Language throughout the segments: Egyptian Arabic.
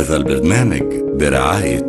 هذا البرنامج برعاية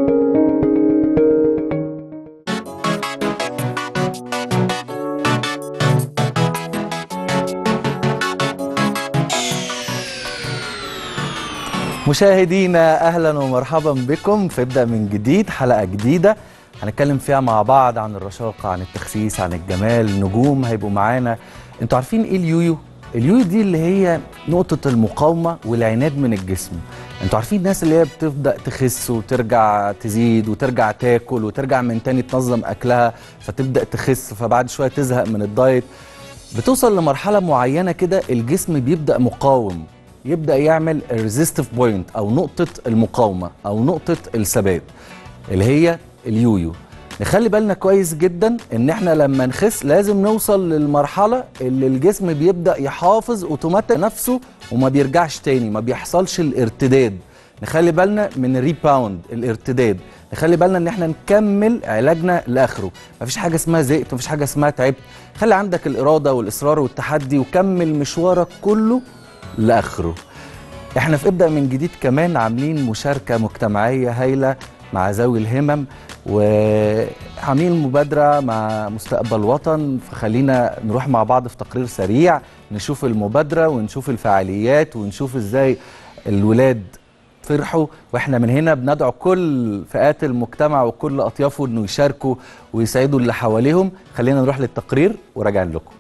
مشاهدينا اهلا ومرحبا بكم في ابدا من جديد حلقه جديده هنتكلم فيها مع بعض عن الرشاقه عن التخسيس عن الجمال نجوم هيبقوا معانا انتوا عارفين ايه اليويو اليويو دي اللي هي نقطه المقاومه والعناد من الجسم انتوا عارفين الناس اللي هي بتبدا تخس وترجع تزيد وترجع تاكل وترجع من تاني تنظم اكلها فتبدا تخس فبعد شويه تزهق من الدايت بتوصل لمرحله معينه كده الجسم بيبدا مقاوم يبدا يعمل ريزيستيف بوينت او نقطه المقاومه او نقطه الثبات اللي هي اليويو نخلي بالنا كويس جدا ان احنا لما نخس لازم نوصل للمرحله اللي الجسم بيبدا يحافظ اوتوماتيك نفسه وما بيرجعش تاني ما بيحصلش الارتداد نخلي بالنا من الريباوند الارتداد نخلي بالنا ان احنا نكمل علاجنا لاخره مفيش حاجه اسمها زهقت مفيش حاجه اسمها تعبت خلي عندك الاراده والاصرار والتحدي وكمل مشوارك كله لاخره احنا في ابدا من جديد كمان عاملين مشاركه مجتمعيه هايله مع ذوي الهمم وعاملين مبادره مع مستقبل وطن فخلينا نروح مع بعض في تقرير سريع نشوف المبادره ونشوف الفعاليات ونشوف ازاي الولاد فرحوا واحنا من هنا بندعو كل فئات المجتمع وكل اطيافه انه يشاركوا ويساعدوا اللي حواليهم خلينا نروح للتقرير وراجعين لكم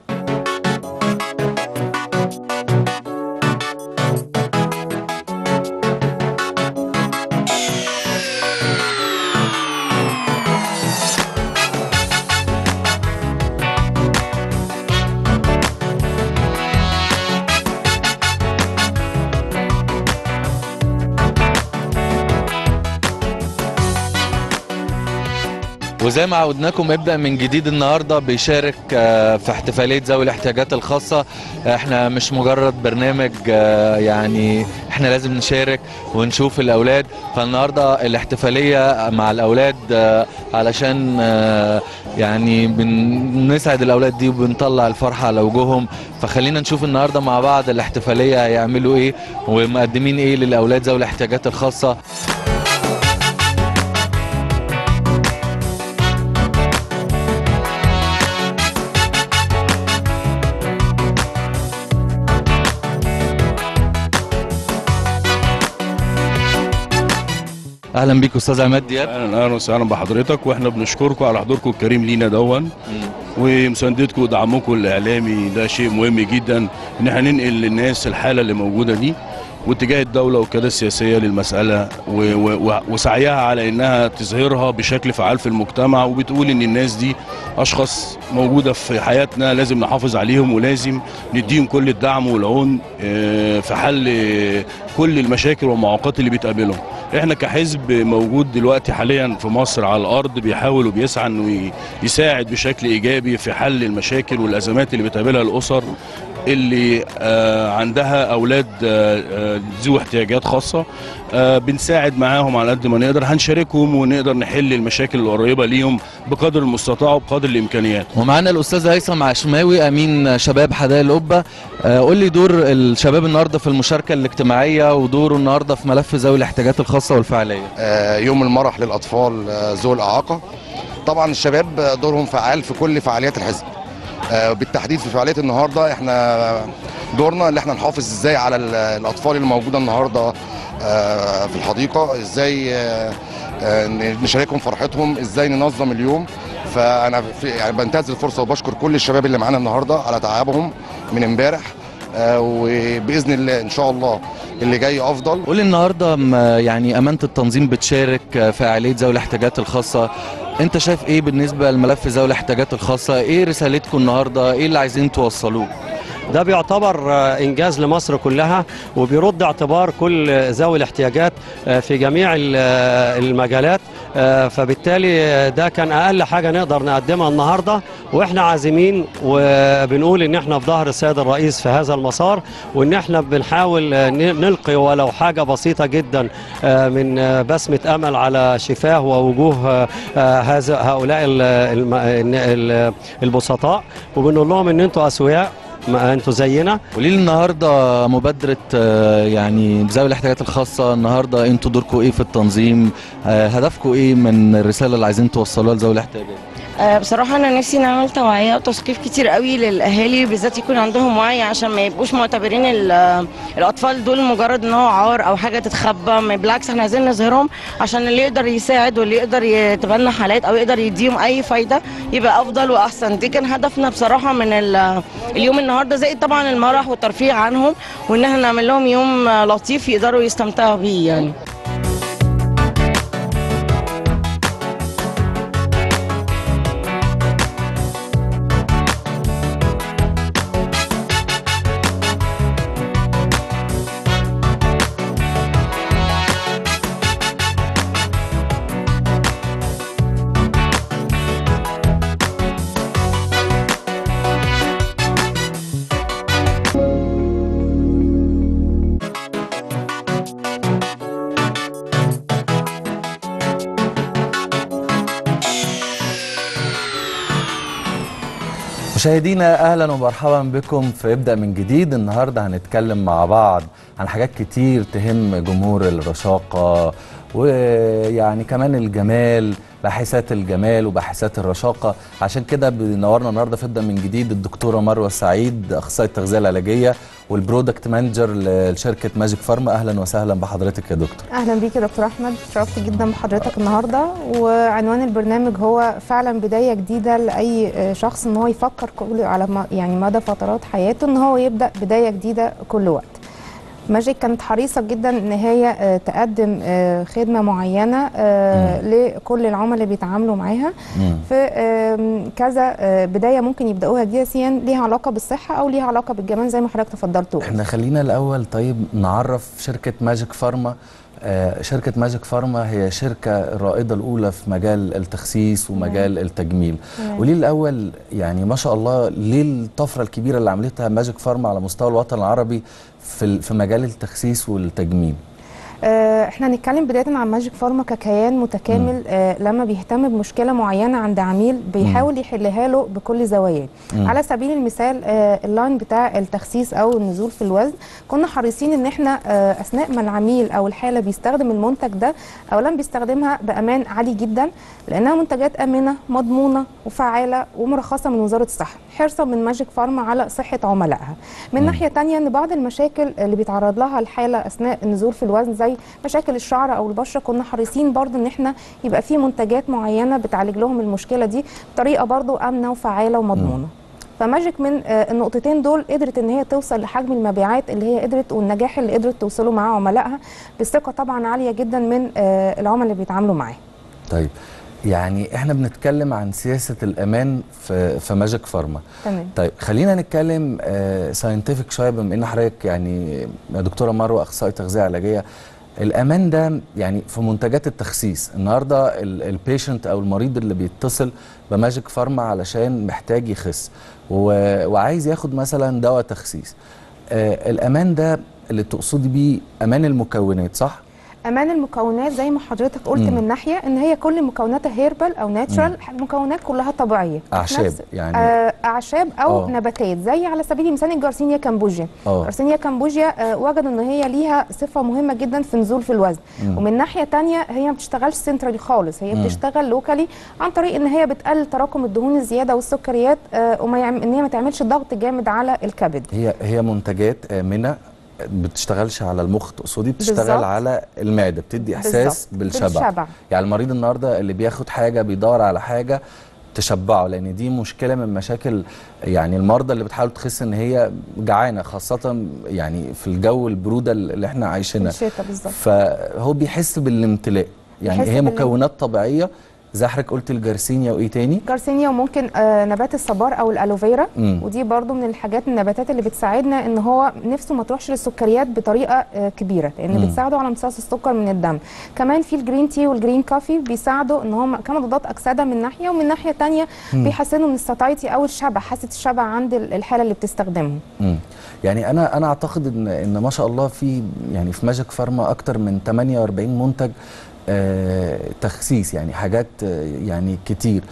وزي ما عودناكم ابدا من جديد النهارده بيشارك آه، في احتفاليه ذوي الاحتياجات الخاصه احنا مش مجرد برنامج آه، يعني احنا لازم نشارك ونشوف الاولاد فالنهارده الاحتفاليه مع الاولاد آه، علشان آه، يعني بنسعد الاولاد دي وبنطلع الفرحه على وجوههم فخلينا نشوف النهارده مع بعض الاحتفاليه هيعملوا ايه ومقدمين ايه للاولاد ذوي الاحتياجات الخاصه اهلا بيك استاذ عماد دياب اهلا اهلا وسهلا بحضرتك واحنا بنشكركم على حضوركم الكريم لينا دون ومساندتكم ودعمكم الاعلامي ده شيء مهم جدا ان احنا ننقل للناس الحاله اللي موجوده دي واتجاه الدوله والقياده السياسيه للمساله و- و- وسعيها على انها تظهرها بشكل فعال في المجتمع وبتقول ان الناس دي اشخاص موجوده في حياتنا لازم نحافظ عليهم ولازم نديهم كل الدعم والعون آه، في حل آه، كل المشاكل والمعوقات اللي بتقابلهم احنا كحزب موجود دلوقتي حاليا في مصر على الارض بيحاول وبيسعى انه ي- يساعد بشكل ايجابي في حل المشاكل والازمات اللي بتقابلها الاسر اللي آه، عندها اولاد آه، آه، ذوي احتياجات خاصه آه، بنساعد معاهم على قد ما نقدر هنشاركهم ونقدر نحل المشاكل القريبه ليهم بقدر المستطاع وبقدر الامكانيات ومعانا الاستاذ هيثم عشماوي امين شباب حدائق القبه آه، قول لي دور الشباب النهارده في المشاركه الاجتماعيه ودوره النهارده في ملف ذوي الاحتياجات الخاصه والفعاليه آه، يوم المرح للاطفال آه، ذوي الاعاقه طبعا الشباب آه، دورهم فعال في كل فعاليات الحزب آه، بالتحديد في فعاليه النهارده احنا دورنا اللي احنا نحافظ ازاي على ال- الاطفال اللي موجوده النهارده آه، في الحديقه ازاي آه، آه، نشاركهم فرحتهم ازاي ننظم اليوم فانا في يعني بنتهز الفرصه وبشكر كل الشباب اللي معانا النهارده على تعبهم من امبارح آه، وباذن الله ان شاء الله اللي جاي افضل قول لي النهارده م- يعني امانه التنظيم بتشارك آه، في فعاليه ذوي الاحتياجات الخاصه انت شايف ايه بالنسبه لملف ذوي الاحتياجات الخاصه ايه رسالتكم النهارده ايه اللي عايزين توصلوه ده بيعتبر آه، انجاز لمصر كلها وبيرد اعتبار كل ذوي الاحتياجات آه، في جميع ال- آه، المجالات آه، فبالتالي آه، ده كان اقل حاجه نقدر نقدمها النهارده واحنا عازمين وبنقول ان احنا في ظهر السيد الرئيس في هذا المسار وان احنا بنحاول آه، ن- نلقي ولو حاجه بسيطه جدا آه، من آه، بسمه امل على شفاه ووجوه آه، آه، هذا هؤلاء ال- الم- ال- البسطاء وبنقول لهم ان انتوا اسوياء ما انتوا زينا قولي لي النهارده مبادره آه، يعني ذوي الاحتياجات الخاصه النهارده انتوا دوركم ايه في التنظيم آه، هدفكم ايه من الرساله اللي عايزين توصلوها لذوي الاحتياجات آه، بصراحة أنا نفسي نعمل توعية وتثقيف كتير قوي للأهالي بالذات يكون عندهم وعي عشان ما يبقوش معتبرين ال- آه، الأطفال دول مجرد إن هو عار أو حاجة تتخبى ما- بالعكس إحنا عايزين نظهرهم عشان اللي يقدر يساعد واللي يقدر يتبنى حالات أو يقدر يديهم أي فايدة يبقى أفضل وأحسن دي كان هدفنا بصراحة من ال- اليوم النهاردة زائد طبعا المرح والترفيه عنهم وإن إحنا نعمل لهم يوم آه، لطيف يقدروا يستمتعوا بيه يعني مشاهدينا اهلا ومرحبا بكم في ابدا من جديد النهارده هنتكلم مع بعض عن حاجات كتير تهم جمهور الرشاقه ويعني كمان الجمال باحثات الجمال وباحثات الرشاقه عشان كده بنورنا النهارده في ابدا من جديد الدكتوره مروه سعيد اخصائيه التغذيه العلاجيه والبرودكت مانجر لشركه ماجيك فارما اهلا وسهلا بحضرتك يا دكتور اهلا بيك يا دكتور احمد شرفت جدا بحضرتك النهارده وعنوان البرنامج هو فعلا بدايه جديده لاي شخص ان هو يفكر كل على ما- يعني مدى فترات حياته ان هو يبدا بدايه جديده كل وقت ماجيك كانت حريصه جدا ان هي آه، تقدم آه، خدمه معينه آه، لكل العملاء اللي بيتعاملوا معاها في آم، كذا آه، بدايه ممكن يبداوها جنسيا ليها علاقه بالصحه او ليها علاقه بالجمال زي ما حضرتك تفضلت وقلت. احنا خلينا الاول طيب نعرف شركه ماجيك فارما آه، شركة ماجيك فارما هي شركة الرائدة الأولى في مجال التخسيس ومجال التجميل تمام. قولي لي الأول يعني ما شاء الله ليه الطفرة الكبيرة اللي عملتها ماجيك فارما على مستوى الوطن العربي في ال- في مجال التخسيس والتجميل آه، احنا هنتكلم بدايه عن ماجيك فارما ككيان متكامل آه لما بيهتم بمشكله معينه عند عميل بيحاول يحلها له بكل زواياه مم. على سبيل المثال آه اللاين بتاع التخسيس او النزول في الوزن كنا حريصين ان احنا آه اثناء ما العميل او الحاله بيستخدم المنتج ده اولا بيستخدمها بامان عالي جدا لانها منتجات امنه مضمونه وفعاله ومرخصه من وزاره الصحه حرصا من ماجيك فارما على صحه عملائها من ناحيه تانية ان بعض المشاكل اللي بيتعرض لها الحاله اثناء النزول في الوزن زي مشاكل الشعر او البشره كنا حريصين برضو ان احنا يبقى في منتجات معينه بتعالج لهم المشكله دي بطريقه برضو امنه وفعاله ومضمونه فماجيك من آه، النقطتين دول قدرت ان هي توصل لحجم المبيعات اللي هي قدرت والنجاح اللي قدرت توصله مع عملائها بثقه طبعا عاليه جدا من آه، العملاء اللي بيتعاملوا معاه طيب يعني احنا بنتكلم عن سياسة الأمان في في ماجيك فارما تمام طيب خلينا نتكلم ساينتفك شويه بما ان حضرتك يعني يا دكتوره مروه اخصائي تغذيه علاجيه الامان ده يعني في منتجات التخسيس النهارده البيشنت او المريض اللي بيتصل بماجيك فارما علشان محتاج يخس و- وعايز ياخد مثلا دواء تخسيس آه الامان ده اللي تقصدي بيه امان المكونات صح امان المكونات زي ما حضرتك قلت مم. من ناحيه ان هي كل مكوناتها هيربال او ناتشرال المكونات كلها طبيعيه اعشاب نفس- يعني آه، اعشاب او آه. نباتات زي على سبيل المثال الجارسينيا كامبوجيا اه جارسينيا كامبوجيا آه، وجدوا ان هي ليها صفه مهمه جدا في نزول في الوزن مم. ومن ناحيه تانية هي ما بتشتغلش سنترالي خالص هي مم. بتشتغل لوكالي عن طريق ان هي بتقلل تراكم الدهون الزياده والسكريات آه، وما يعم... ان هي ما تعملش ضغط جامد على الكبد هي هي منتجات امنه بتشتغلش على المخ تقصدي بتشتغل بالظبط. على المعده بتدي احساس بالظبط. بالشبع بالشبع. يعني المريض النهارده اللي بياخد حاجه بيدور على حاجه تشبعه لان دي مشكله من مشاكل يعني المرضى اللي بتحاول تخس ان هي جعانه خاصه يعني في الجو البروده اللي احنا عايشينها الشتاء بالظبط فهو بيحس بالامتلاء يعني بيحس هي بالام- مكونات طبيعيه زي حضرتك قلت الجرسينيا وايه تاني جارسينيا وممكن آه، نبات الصبار او الالوفيرا مم. ودي برضو من الحاجات النباتات اللي بتساعدنا ان هو نفسه ما تروحش للسكريات بطريقه آه، كبيره لان مم. بتساعده على امتصاص السكر من الدم كمان في الجرين تي والجرين كافي بيساعدوا ان هم كمضادات اكسده من ناحيه ومن ناحيه تانية مم. بيحسنوا من الساتايتي او الشبع حاسه الشبع عند ال- الحاله اللي بتستخدمه مم. يعني انا انا اعتقد ان ان ما شاء الله في يعني في ماجيك فارما اكتر من 48 منتج آه تخسيس يعني حاجات آه يعني كتير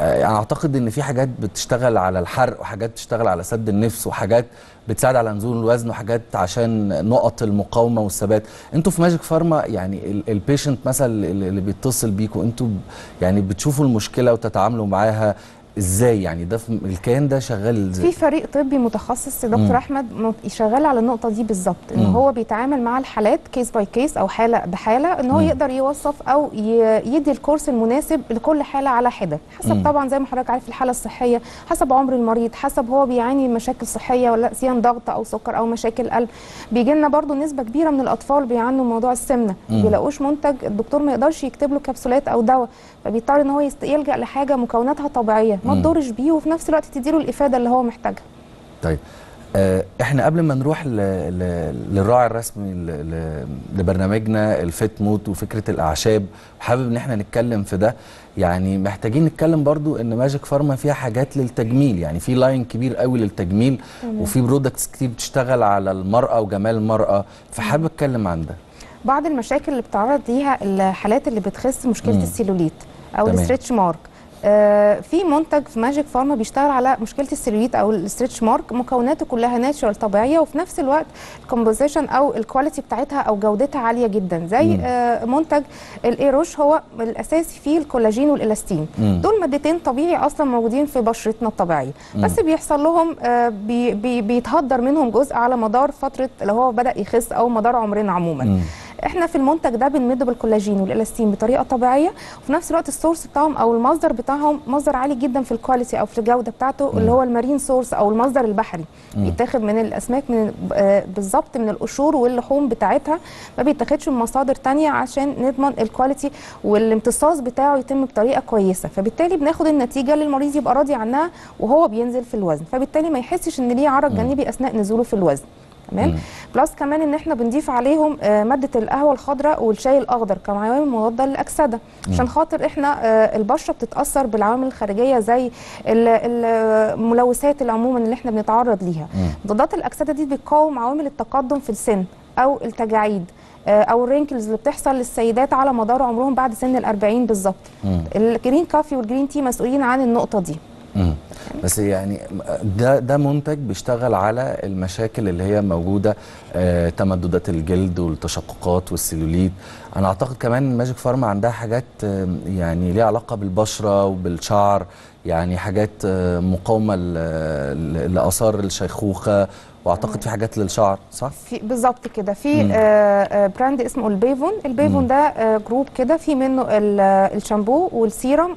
آه، انا اعتقد ان في حاجات بتشتغل على الحرق وحاجات بتشتغل على سد النفس وحاجات بتساعد على نزول الوزن وحاجات عشان نقط المقاومه والثبات انتوا في ماجيك فارما يعني البيشنت مثلا اللي اللي بيتصل بيكوا انتوا ب- يعني بتشوفوا المشكله وتتعاملوا معاها ازاي يعني ده في الكيان ده شغال ازاي في فريق طبي متخصص دكتور مم. احمد م- شغال على النقطه دي بالظبط ان مم. هو بيتعامل مع الحالات كيس باي كيس او حاله بحاله ان هو مم. يقدر يوصف او ي- يدي الكورس المناسب لكل حاله على حده حسب مم. طبعا زي ما حضرتك عارف الحاله الصحيه حسب عمر المريض حسب هو بيعاني من مشاكل صحيه ولا سيان ضغط او سكر او مشاكل قلب بيجي لنا برضو نسبه كبيره من الاطفال بيعانوا من موضوع السمنه مم. ما بيلاقوش منتج الدكتور ما يقدرش يكتب له كبسولات او دواء فبيضطر ان هو يست- يلجا لحاجه مكوناتها طبيعيه ما مم. تضرش بيه وفي نفس الوقت تديله الافاده اللي هو محتاجها طيب آه، احنا قبل ما نروح ل... ل... للراعي الرسمي ل... ل... لبرنامجنا الفيت موت وفكره الاعشاب وحابب ان احنا نتكلم في ده يعني محتاجين نتكلم برضو ان ماجيك فارما فيها حاجات للتجميل يعني في لاين كبير قوي للتجميل وفي برودكتس كتير بتشتغل على المراه وجمال المراه فحابب اتكلم عن ده بعض المشاكل اللي بتعرض ليها الحالات اللي بتخس مشكله مم. السيلوليت او تمام. الستريتش مارك آه في منتج في ماجيك فارما بيشتغل على مشكله السيلوليت او الستريتش مارك مكوناته كلها ناتشورال طبيعيه وفي نفس الوقت الكومبوزيشن او الكواليتي بتاعتها او جودتها عاليه جدا زي مم. آه منتج الايروش هو الاساسي فيه الكولاجين والالاستين مم. دول مادتين طبيعي اصلا موجودين في بشرتنا الطبيعيه مم. بس بيحصل لهم آه، بي بي بيتهدر منهم جزء على مدار فتره اللي هو بدا يخس او مدار عمرنا عموما مم. احنا في المنتج ده بنمده بالكولاجين والالاستين بطريقه طبيعيه وفي نفس الوقت السورس بتاعهم او المصدر بتاعهم مصدر عالي جدا في الكواليتي او في الجوده بتاعته اللي هو المارين سورس او المصدر البحري بيتاخد من الاسماك من آه، بالظبط من القشور واللحوم بتاعتها ما بيتاخدش من مصادر تانية عشان نضمن الكواليتي والامتصاص بتاعه يتم بطريقه كويسه فبالتالي بناخد النتيجه اللي المريض يبقى راضي عنها وهو بينزل في الوزن فبالتالي ما يحسش ان ليه عرض جانبي اثناء نزوله في الوزن تمام مم. بلس كمان ان احنا بنضيف عليهم آه، ماده القهوه الخضراء والشاي الاخضر كعوامل مضاده للاكسده عشان خاطر احنا آه، البشره بتتاثر بالعوامل الخارجيه زي ال- الملوثات اللي عموما اللي احنا بنتعرض ليها مضادات الاكسده دي بتقاوم عوامل التقدم في السن او التجاعيد آه، او الرينكلز اللي بتحصل للسيدات على مدار عمرهم بعد سن الأربعين بالظبط مم. الجرين كافي والجرين تي مسؤولين عن النقطه دي مم. بس يعني ده ده منتج بيشتغل على المشاكل اللي هي موجوده آه، تمددات الجلد والتشققات والسيلوليت انا اعتقد كمان ماجيك فارما عندها حاجات آه، يعني ليها علاقه بالبشره وبالشعر يعني حاجات آه، مقاومه ل- ل- لاثار الشيخوخه واعتقد في حاجات للشعر صح في بالظبط كده في مم. آه آه، براند اسمه البيفون البيفون ده آه جروب كده في منه ال- آه، الشامبو والسيرم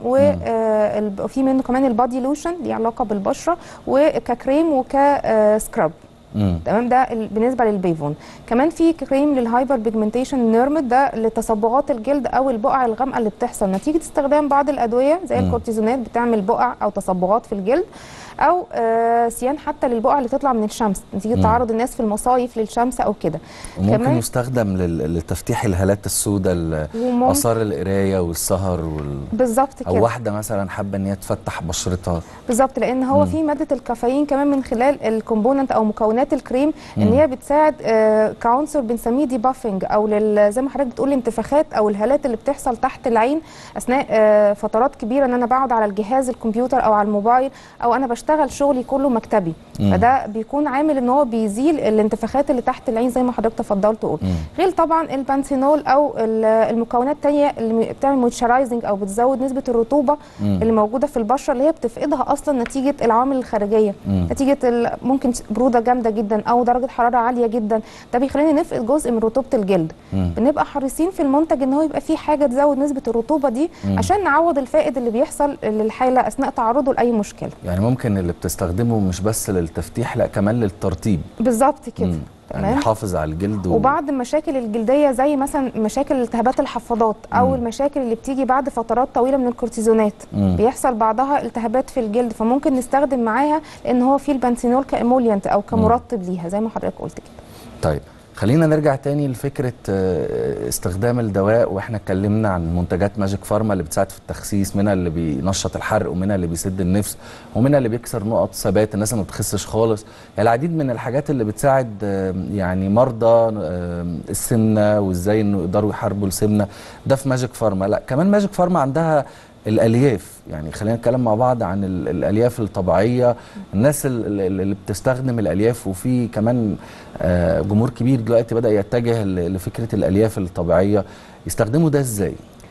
وفي منه كمان البادي لوشن ليه علاقه بالبشره وككريم وكسكراب مم. تمام ده ال- بالنسبه للبيفون كمان في كريم للهايبر بيجمنتيشن نيرمد ده لتصبغات الجلد او البقع الغامقه اللي بتحصل نتيجه استخدام بعض الادويه زي مم. الكورتيزونات بتعمل بقع او تصبغات في الجلد او آه سيان حتى للبقع اللي تطلع من الشمس نتيجه مم. تعرض الناس في المصايف للشمس او كده وممكن كمان- يستخدم لل- لتفتيح الهالات السوداء ال- وممكن- اثار القرايه والسهر وال... بالظبط او كده واحده مثلا حابه ان هي تفتح بشرتها بالظبط لان هو مم. في ماده الكافيين كمان من خلال الكومبوننت او مكونات الكريم ان مم. هي بتساعد آه، كعنصر بنسميه دي بافنج او لل- زي ما حضرتك بتقول الانتفاخات او الهالات اللي بتحصل تحت العين اثناء آه، فترات كبيره ان انا بقعد على الجهاز الكمبيوتر او على الموبايل او انا بشتغل شغلي كله مكتبي مم. فده بيكون عامل ان هو بيزيل الانتفاخات اللي تحت العين زي ما حضرتك تفضلت وقلت مم. غير طبعا البانسينول او ال- المكونات التانية اللي بتعمل مويسترايزنج او بتزود نسبه الرطوبه مم. اللي موجوده في البشره اللي هي بتفقدها اصلا نتيجه العوامل الخارجيه مم. نتيجه ال- ممكن بروده جامده جدا او درجه حراره عاليه جدا ده بيخلينا نفقد جزء من رطوبه الجلد مم. بنبقى حريصين في المنتج ان هو يبقى فيه حاجه تزود نسبه الرطوبه دي مم. عشان نعوض الفائد اللي بيحصل للحاله اثناء تعرضه لاي مشكله يعني ممكن اللي بتستخدمه مش بس للتفتيح لا كمان للترطيب بالظبط كده مم. يعني تمام يحافظ على الجلد و... وبعض المشاكل الجلديه زي مثلا مشاكل التهابات الحفاضات او مم. المشاكل اللي بتيجي بعد فترات طويله من الكورتيزونات مم. بيحصل بعضها التهابات في الجلد فممكن نستخدم معاها لان هو فيه البنسينول كايموليانت او كمرطب ليها زي ما حضرتك قلت كده طيب خلينا نرجع تاني لفكرة آه، استخدام الدواء واحنا اتكلمنا عن منتجات ماجيك فارما اللي بتساعد في التخسيس منها اللي بينشط الحرق ومنها اللي بيسد النفس ومنها اللي بيكسر نقط ثبات الناس اللي ما بتخسش خالص يعني العديد من الحاجات اللي بتساعد آه، يعني مرضى آه، السمنة وازاي انه يقدروا يحاربوا السمنة ده في ماجيك فارما لا كمان ماجيك فارما عندها الالياف يعني خلينا نتكلم مع بعض عن ال- الالياف الطبيعيه الناس ال- ال- اللي بتستخدم الالياف وفي كمان آه، جمهور كبير دلوقتي بدا يتجه ل- لفكره الالياف الطبيعيه يستخدموا ده ازاي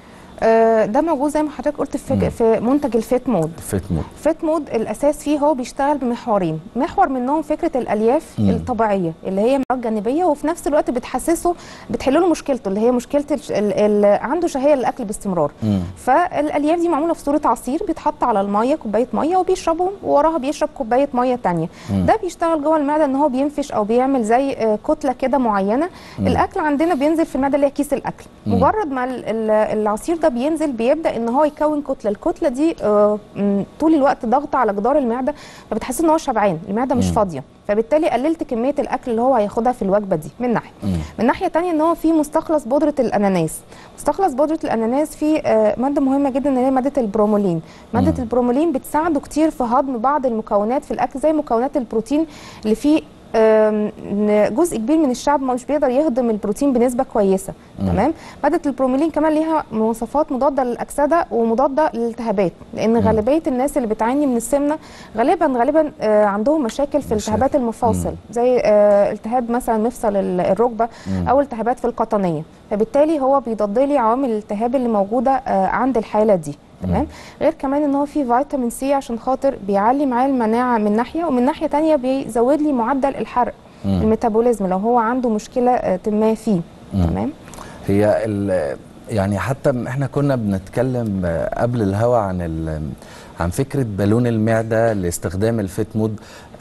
آه، ده موجود زي ما حضرتك قلت في مم. في منتج الفيت مود فيت مود فيت مود الاساس فيه هو بيشتغل بمحورين محور منهم فكره الالياف مم. الطبيعيه اللي هي مواد جانبيه وفي نفس الوقت بتحسسه بتحل له مشكلته اللي هي مشكله ال ال ال عنده شهيه للاكل باستمرار مم. فالالياف دي معموله في صوره عصير بيتحط على الميه كوبايه ميه وبيشربه ووراها بيشرب كوبايه ميه تانية مم. ده بيشتغل جوه المعده ان هو بينفش او بيعمل زي آه، كتله كده معينه مم. الاكل عندنا بينزل في المعده اللي هي كيس الاكل مم. مجرد ما ال- ال- العصير ده بينزل بيبدا ان هو يكون كتله الكتله دي آه، م، طول الوقت ضغط على جدار المعده فبتحس ان هو شبعان المعده مش مم. فاضيه فبالتالي قللت كميه الاكل اللي هو هياخدها في الوجبه دي من ناحيه مم. من ناحيه تانية ان هو في مستخلص بودره الاناناس مستخلص بودره الاناناس فيه آه، ماده مهمه جدا اللي هي ماده البرومولين ماده مم. البرومولين بتساعده كتير في هضم بعض المكونات في الاكل زي مكونات البروتين اللي فيه آم، إن جزء كبير من الشعب مش بيقدر يهضم البروتين بنسبه كويسه مم. تمام ماده البرومولين كمان ليها مواصفات مضاده للاكسده ومضاده للالتهابات لان غالبيه الناس اللي بتعاني من السمنه غالبا غالبا آه، عندهم مشاكل في مشاكل. التهابات المفاصل زي آه، التهاب مثلا مفصل ال- الركبه مم. او التهابات في القطنيه فبالتالي هو بيضاد لي عوامل الالتهاب اللي موجوده آه، عند الحاله دي تمام غير كمان ان هو فيه فيتامين سي عشان خاطر بيعلي معاه المناعه من ناحيه ومن ناحيه تانية بيزود لي معدل الحرق مم. الميتابوليزم لو هو عنده مشكله آه، ما فيه مم. تمام هي ال- يعني حتى م- احنا كنا بنتكلم آه، قبل الهوا عن ال- عن فكره بالون المعده لاستخدام الفيت مود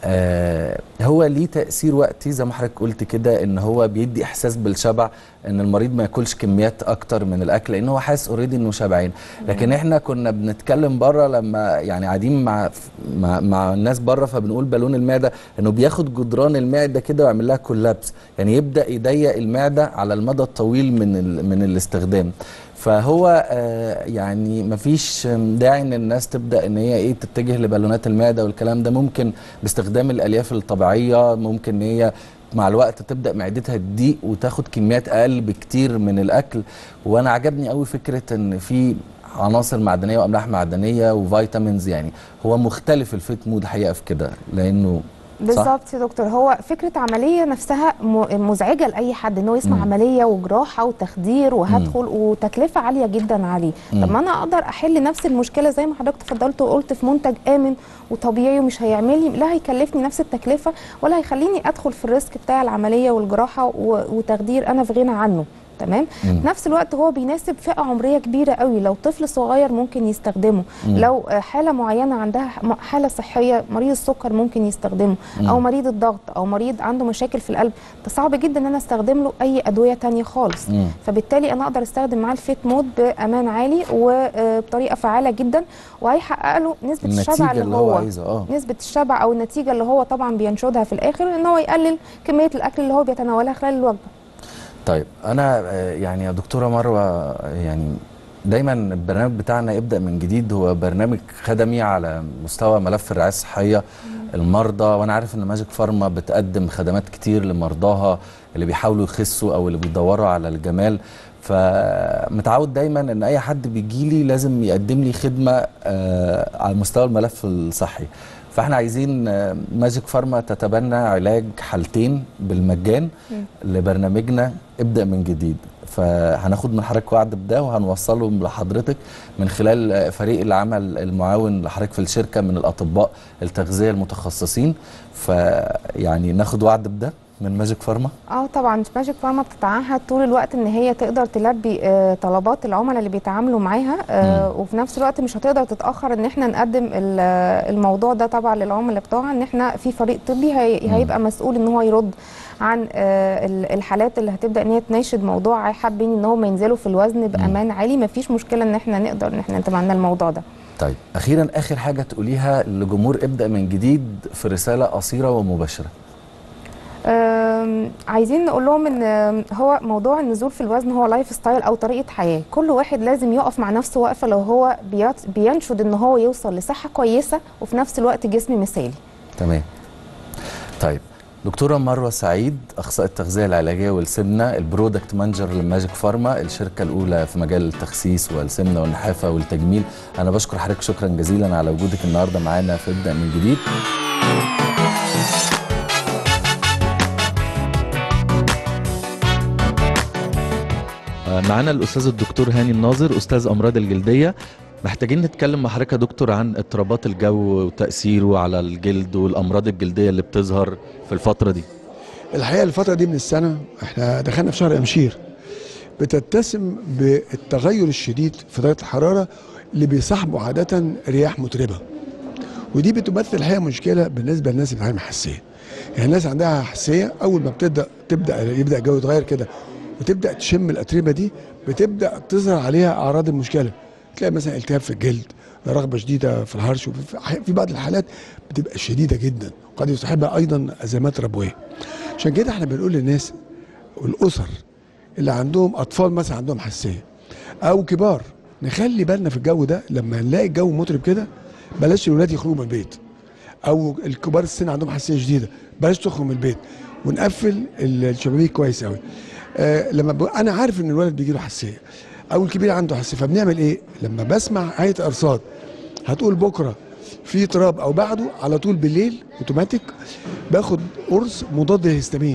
آه هو ليه تاثير وقتي زي ما حضرتك قلت كده ان هو بيدي احساس بالشبع ان المريض ما ياكلش كميات اكتر من الاكل لان هو حاسس اوريدي انه شبعان لكن احنا كنا بنتكلم بره لما يعني قاعدين مع مع, مع الناس بره فبنقول بالون المعده انه بياخد جدران المعده كده ويعمل لها كولابس يعني يبدا يضيق المعده على المدى الطويل من ال من الاستخدام فهو آه يعني مفيش داعي ان الناس تبدا ان هي ايه تتجه لبالونات المعده والكلام ده ممكن باستخدام الالياف الطبيعيه ممكن ان هي مع الوقت تبدا معدتها تضيق وتاخد كميات اقل بكتير من الاكل وانا عجبني قوي فكره ان في عناصر معدنيه واملاح معدنيه وفيتامينز يعني هو مختلف الفيت مود حقيقه في كده لانه صح؟ بالظبط يا دكتور هو فكره عمليه نفسها م- مزعجه لاي حد ان هو يسمع مم. عمليه وجراحه وتخدير وهدخل وتكلفه عاليه جدا عليه مم. طب ما انا اقدر احل نفس المشكله زي ما حضرتك تفضلت وقلت في منتج امن وطبيعي ومش هيعمل لي لا هيكلفني نفس التكلفه ولا هيخليني ادخل في الريسك بتاع العمليه والجراحه و- وتخدير انا في غنى عنه تمام مم. في نفس الوقت هو بيناسب فئه عمريه كبيره قوي لو طفل صغير ممكن يستخدمه مم. لو آه، حاله معينه عندها ح- م- حاله صحيه مريض السكر ممكن يستخدمه او مم. مريض الضغط او مريض عنده مشاكل في القلب ده صعب جدا ان انا استخدم له اي ادويه تانية خالص مم. فبالتالي انا اقدر استخدم معاه الفيت مود بامان عالي وبطريقه فعاله جدا وهيحقق له نسبه الشبع النتيجه اللي اللي هو هو عايزها اه نسبه الشبع او النتيجه اللي هو طبعا بينشدها في الاخر ان هو يقلل كميه الاكل اللي هو بيتناولها خلال الوجبه طيب انا آه، يعني يا دكتوره مروه آه، يعني دايما البرنامج بتاعنا ابدا من جديد هو برنامج خدمي على مستوى ملف الرعايه الصحيه المرضى وانا عارف ان ماجيك فارما بتقدم خدمات كتير لمرضاها اللي بيحاولوا يخسوا او اللي بيدوروا على الجمال فمتعود دايما ان اي حد بيجي لي لازم يقدم لي خدمه آه، على مستوى الملف الصحي فاحنا عايزين آه، ماجيك فارما تتبنى علاج حالتين بالمجان لبرنامجنا ابدا من جديد فهناخد من حضرتك وعد بده وهنوصله لحضرتك من خلال آه، فريق العمل المعاون لحضرتك في الشركه من الاطباء التغذيه المتخصصين فيعني ناخد وعد بده من ماجيك فارما اه طبعا ماجيك فارما بتتعهد طول الوقت ان هي تقدر تلبي آه طلبات العملاء اللي بيتعاملوا معاها آه وفي نفس الوقت مش هتقدر تتاخر ان احنا نقدم ال- آه، الموضوع ده طبعا للعملاء بتوعها ان احنا في فريق طبي هي هيبقى مسؤول ان هو يرد عن آه ال- الحالات اللي هتبدا ان هي تناشد موضوع حابين ان هم ينزلوا في الوزن بامان عالي مفيش مشكله ان احنا نقدر ان احنا نتبنى الموضوع ده طيب اخيرا اخر حاجه تقوليها لجمهور ابدا من جديد في رساله قصيره ومباشره أم، عايزين نقول لهم ان أم، هو موضوع النزول في الوزن هو لايف ستايل او طريقه حياه كل واحد لازم يقف مع نفسه وقفه لو هو بيت- بينشد ان هو يوصل لصحه كويسه وفي نفس الوقت جسم مثالي تمام طيب دكتوره مروه سعيد اخصائيه التغذيه العلاجيه والسمنه البرودكت مانجر لماجيك فارما الشركه الاولى في مجال التخسيس والسمنه والنحافه والتجميل انا بشكر حضرتك شكرا جزيلا على وجودك النهارده معانا في ابدا من جديد معانا الاستاذ الدكتور هاني الناظر استاذ امراض الجلديه محتاجين نتكلم مع حضرتك يا دكتور عن اضطرابات الجو وتاثيره على الجلد والامراض الجلديه اللي بتظهر في الفتره دي الحقيقه الفتره دي من السنه احنا دخلنا في شهر امشير بتتسم بالتغير الشديد في درجه الحراره اللي بيصاحبه عاده رياح متربه ودي بتمثل الحقيقه مشكله بالنسبه للناس اللي بتعاني من حساسيه يعني الناس عندها حساسيه اول ما بتبدا تبدا يبدا الجو يتغير كده وتبدا تشم الاتربه دي بتبدا تظهر عليها اعراض المشكله تلاقي مثلا التهاب في الجلد رغبه شديده في الهرش وفي في بعض الحالات بتبقى شديده جدا وقد يصاحبها ايضا ازمات ربويه عشان كده احنا بنقول للناس والاسر اللي عندهم اطفال مثلا عندهم حساسيه او كبار نخلي بالنا في الجو ده لما نلاقي الجو مطرب كده بلاش الولاد يخرجوا من البيت او الكبار السن عندهم حساسيه شديده بلاش تخرج من البيت ونقفل الشبابيك كويس قوي آه لما ب... انا عارف ان الولد بيجي له حساسيه او الكبير عنده حساسيه فبنعمل ايه لما بسمع هيئه ارصاد هتقول بكره في تراب او بعده على طول بالليل اوتوماتيك باخد قرص مضاد للهستامين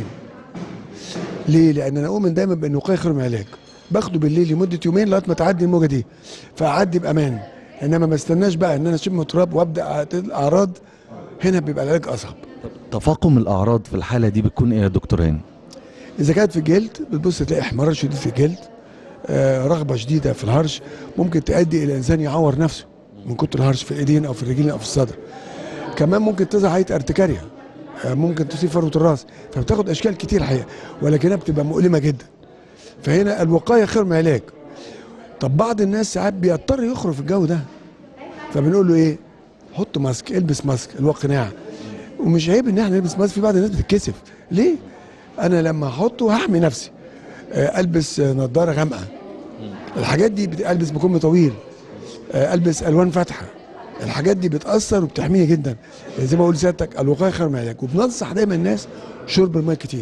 ليه لان انا اؤمن دايما بان الوقايه خير من العلاج باخده بالليل لمده يومين لغايه ما تعدي الموجه دي فاعدي بامان انما ما استناش بقى ان انا اشم تراب وابدا الاعراض هنا بيبقى العلاج اصعب تفاقم الاعراض في الحاله دي بتكون ايه يا دكتور هاني اذا كانت في الجلد بتبص تلاقي احمرار شديد في الجلد آه رغبه شديده في الهرش ممكن تؤدي الى انسان يعور نفسه من كتر الهرش في الايدين او في الرجلين او في الصدر كمان ممكن تظهر هيئه ارتكاريا آه ممكن تصيب فروه الراس فبتاخد اشكال كتير الحقيقه ولكنها بتبقى مؤلمه جدا فهنا الوقايه خير من العلاج طب بعض الناس ساعات بيضطر يخرج في الجو ده فبنقول له ايه حط ماسك البس ماسك اللي هو قناع ومش عيب ان احنا نلبس ماسك في بعض الناس بتتكسف ليه انا لما احطه هحمي نفسي آه البس نظاره غامقه الحاجات دي البس بكم طويل آه البس الوان فاتحه الحاجات دي بتاثر وبتحميني جدا زي ما بقول لسيادتك الوقايه خير من العلاج وبننصح دايما الناس شرب الماء كتير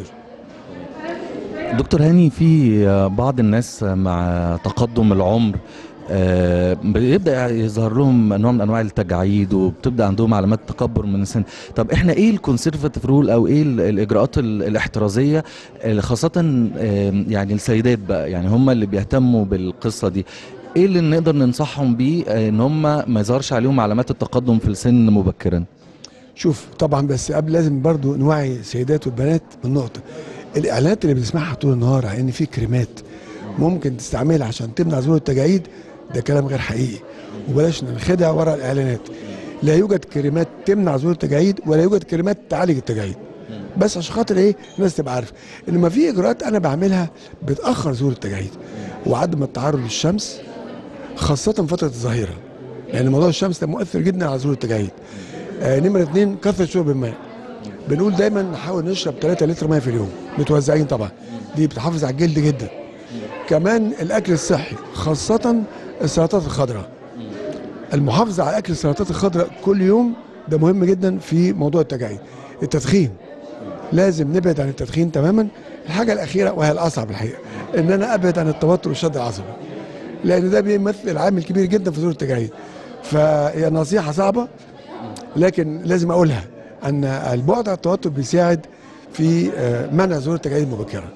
دكتور هاني في بعض الناس مع تقدم العمر آه بيبدا يظهر لهم نوع من انواع التجاعيد وبتبدا عندهم علامات تكبر من السن طب احنا ايه الكونسرفاتيف رول او ايه الاجراءات الاحترازيه خاصه آه يعني السيدات بقى يعني هم اللي بيهتموا بالقصه دي ايه اللي نقدر ننصحهم بيه آه ان هم ما يظهرش عليهم علامات التقدم في السن مبكرا شوف طبعا بس قبل لازم برضو نوعي السيدات والبنات من نقطه الاعلانات اللي بنسمعها طول النهار على ان في كريمات ممكن تستعملها عشان تمنع ظهور التجاعيد ده كلام غير حقيقي وبلاش ننخدع ورا الاعلانات لا يوجد كريمات تمنع ظهور التجاعيد ولا يوجد كريمات تعالج التجاعيد بس عشان خاطر ايه الناس تبقى عارفه انما في اجراءات انا بعملها بتاخر ظهور التجاعيد وعدم التعرض للشمس خاصه فتره الظهيره لان موضوع الشمس ده مؤثر جدا على ظهور التجاعيد آه نمره اثنين كثره شرب الماء بنقول دايما نحاول نشرب 3 لتر ميه في اليوم متوزعين طبعا دي بتحافظ على الجلد جدا كمان الاكل الصحي خاصه السلطات الخضراء المحافظه على اكل السلطات الخضراء كل يوم ده مهم جدا في موضوع التجاعيد التدخين لازم نبعد عن التدخين تماما الحاجه الاخيره وهي الاصعب الحقيقه ان انا ابعد عن التوتر والشد العصبي لان ده بيمثل عامل كبير جدا في ظهور التجاعيد فهي نصيحه صعبه لكن لازم اقولها ان البعد عن التوتر بيساعد في منع ظهور التجاعيد مبكرا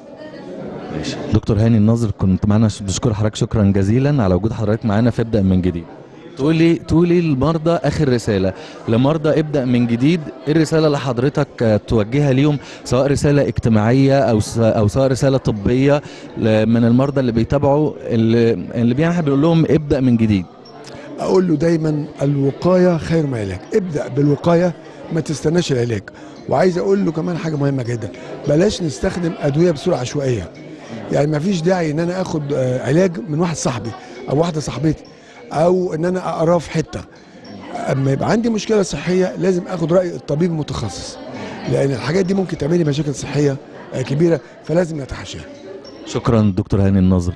دكتور هاني الناظر كنت معانا بشكر حضرتك شكرا جزيلا على وجود حضرتك معانا في ابدا من جديد تقولي تقولي للمرضى اخر رساله لمرضى ابدا من جديد ايه الرساله اللي حضرتك توجهها ليهم سواء رساله اجتماعيه او او سواء رساله طبيه من المرضى اللي بيتابعوا اللي اللي بيعني بيقول لهم ابدا من جديد اقول له دايما الوقايه خير من العلاج ابدا بالوقايه ما تستناش العلاج وعايز اقول له كمان حاجه مهمه جدا بلاش نستخدم ادويه بصوره عشوائيه يعني ما فيش داعي ان انا اخد علاج من واحد صاحبي او واحده صاحبتي او ان انا اقراه في حته اما يبقى عندي مشكله صحيه لازم اخد راي الطبيب المتخصص لان الحاجات دي ممكن تعمل لي مشاكل صحيه كبيره فلازم نتحاشاها شكرا دكتور هاني الناظر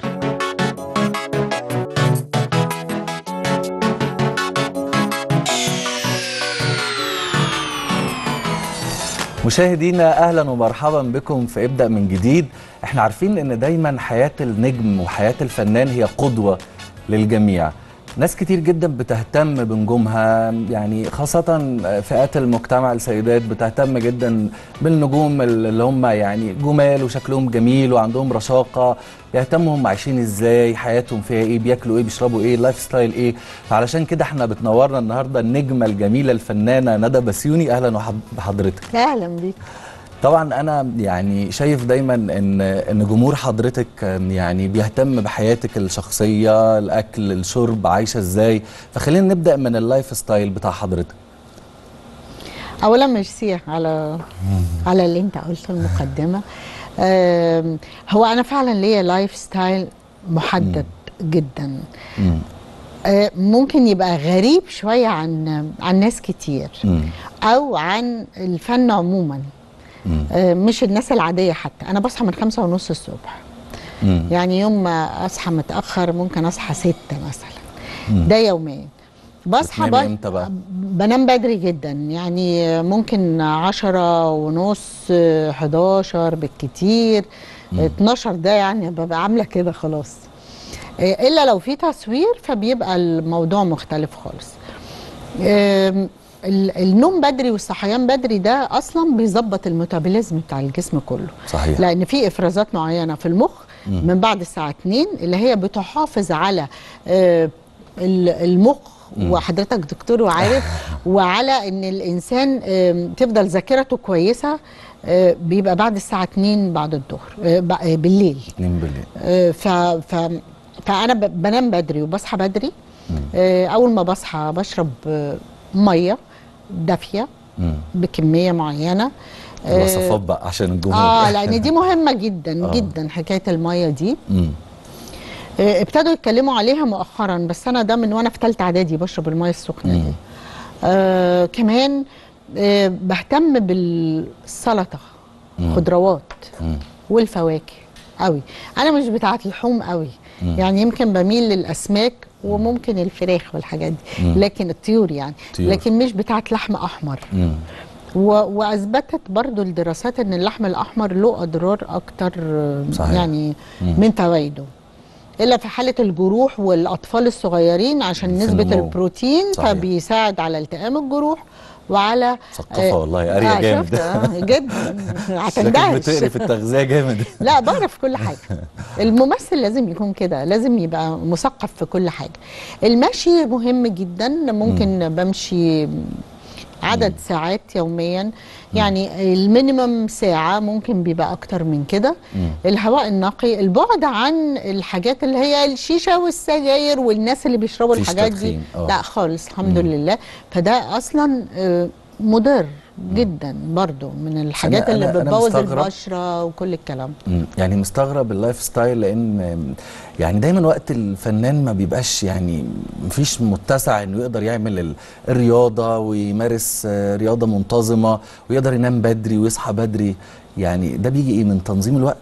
مشاهدينا اهلا ومرحبا بكم في ابدا من جديد احنا عارفين ان دايما حياه النجم وحياه الفنان هي قدوه للجميع ناس كتير جدا بتهتم بنجومها يعني خاصة فئات المجتمع السيدات بتهتم جدا بالنجوم اللي هم يعني جمال وشكلهم جميل وعندهم رشاقة يهتموا هم عايشين ازاي حياتهم فيها ايه بياكلوا ايه بيشربوا ايه اللايف ستايل ايه فعلشان كده احنا بتنورنا النهارده النجمة الجميلة الفنانة ندى بسيوني اهلا وحض- بحضرتك اهلا بيك طبعا انا يعني شايف دايما ان ان جمهور حضرتك يعني بيهتم بحياتك الشخصيه الاكل الشرب عايشه ازاي فخلينا نبدا من اللايف ستايل بتاع حضرتك اولا ميرسي على على اللي انت قلته المقدمه آم، هو انا فعلا ليا لايف ستايل محدد جدا مم. آه، ممكن يبقى غريب شويه عن عن ناس كتير مم. او عن الفن عموما مم. آه، مش الناس العاديه حتى انا بصحى من خمسة ونص الصبح مم. يعني يوم ما اصحى متاخر ممكن اصحى ستة مثلا مم. ده يوميا بصحى بتنامي ب- امتى بقى؟ بنام بدري جدا يعني ممكن عشرة ونص حداشر بالكتير 12 ده يعني ببقى عاملة كده خلاص إيه، إلا لو في تصوير فبيبقى الموضوع مختلف خالص آم، ال- النوم بدري والصحيان بدري ده أصلا بيظبط الميتابوليزم بتاع الجسم كله صحيح لان في افرازات معينه في المخ مم. من بعد الساعه 2 اللي هي بتحافظ على آه، ال- المخ مم. وحضرتك دكتور وعارف وعلى ان الانسان آم، تفضل ذاكرته كويسه آه، بيبقى بعد الساعه 2 بعد الظهر آه، ب- آه، بالليل اتنين بالليل آه، ف ف فانا ب- بنام بدري وبصحى بدري آه، اول ما بصحى بشرب آه، ميه دافيه مم. بكميه معينه آه، الوصفات بقى عشان الجمهور اه لان دي مهمه جدا آه. جدا حكايه الميه دي مم. آه، ابتدوا يتكلموا عليها مؤخرا بس انا ده من وانا في ثالثه اعدادي بشرب الميه السخنه مم. دي آه كمان آه بهتم بالسلطه مم. خضروات مم. والفواكه قوي انا مش بتاعه اللحوم قوي يعني يمكن بميل للاسماك وممكن الفراخ والحاجات دي مم. لكن الطيور يعني طيور. لكن مش بتاعه لحم احمر مم. و... واثبتت برضو الدراسات ان اللحم الاحمر له اضرار اكتر آه، صحيح. يعني مم. من فوائده الا في حاله الجروح والاطفال الصغيرين عشان في نسبه النمو. البروتين صحيح. فبيساعد على التئام الجروح وعلى ثقافه والله قاريه آه جامد شفت آه جدا شكلك هتندهش بتقري في التغذيه جامد لا بعرف كل حاجه الممثل لازم يكون كده لازم يبقى مثقف في كل حاجه المشي مهم جدا ممكن بمشي عدد ساعات يوميا يعني المينيمم ساعة ممكن بيبقى أكتر من كده مم. الهواء النقي البعد عن الحاجات اللي هي الشيشة والسجاير والناس اللي بيشربوا مفيش الحاجات دي تدخين، آه. لا خالص الحمد لله فده أصلا آه، مضر جدا برضو من الحاجات اللي أنا- أنا بتبوظ مستغرب. البشرة وكل الكلام مم. يعني مستغرب اللايف ستايل لان يعني دايما وقت الفنان ما بيبقاش يعني مفيش متسع انه يقدر يعمل ال- الرياضه ويمارس آه، رياضه منتظمه ويقدر ينام بدري ويصحى بدري يعني ده بيجي ايه من تنظيم الوقت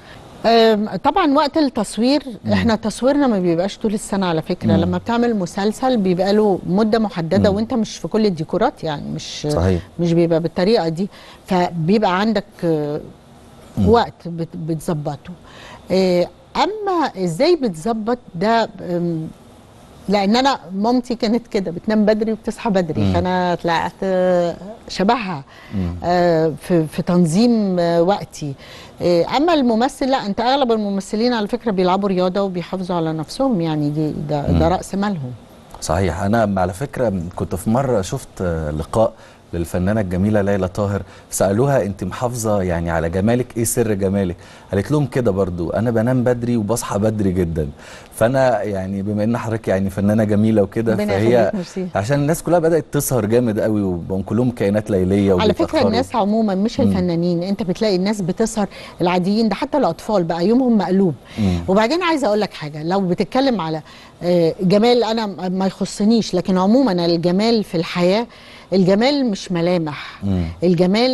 أم، طبعا وقت التصوير احنا تصويرنا ما بيبقاش طول السنه على فكره مم. لما بتعمل مسلسل بيبقى له مده محدده مم. وانت مش في كل الديكورات يعني مش صحيح. مش بيبقى بالطريقه دي فبيبقى عندك آه، مم. وقت بت- بتظبطه آه، اما ازاي بتظبط ده أم، لان انا مامتي كانت كده بتنام بدري وبتصحى بدري مم. فانا طلعت آه، شبهها مم. آه، في في تنظيم آه، وقتي آه، اما الممثل لا انت اغلب الممثلين على فكره بيلعبوا رياضه وبيحافظوا على نفسهم يعني دي ده, مم. ده راس مالهم صحيح انا على فكره كنت في مره شفت آه، لقاء للفنانه الجميله ليلى طاهر سالوها انت محافظه يعني على جمالك ايه سر جمالك قالت لهم كده برضو انا بنام بدري وبصحى بدري جدا فانا يعني بما ان حضرتك يعني فنانه جميله وكده ربنا فهي يخليك، ميرسي. عشان الناس كلها بدات تسهر جامد قوي وبقوا كلهم كائنات ليليه على فكره وبيتأخروا. الناس عموما مش مم. الفنانين انت بتلاقي الناس بتسهر العاديين ده حتى الاطفال بقى يومهم مقلوب مم. وبعدين عايزه اقول لك حاجه لو بتتكلم على آه، جمال انا ما يخصنيش لكن عموما الجمال في الحياه الجمال مش ملامح مم. الجمال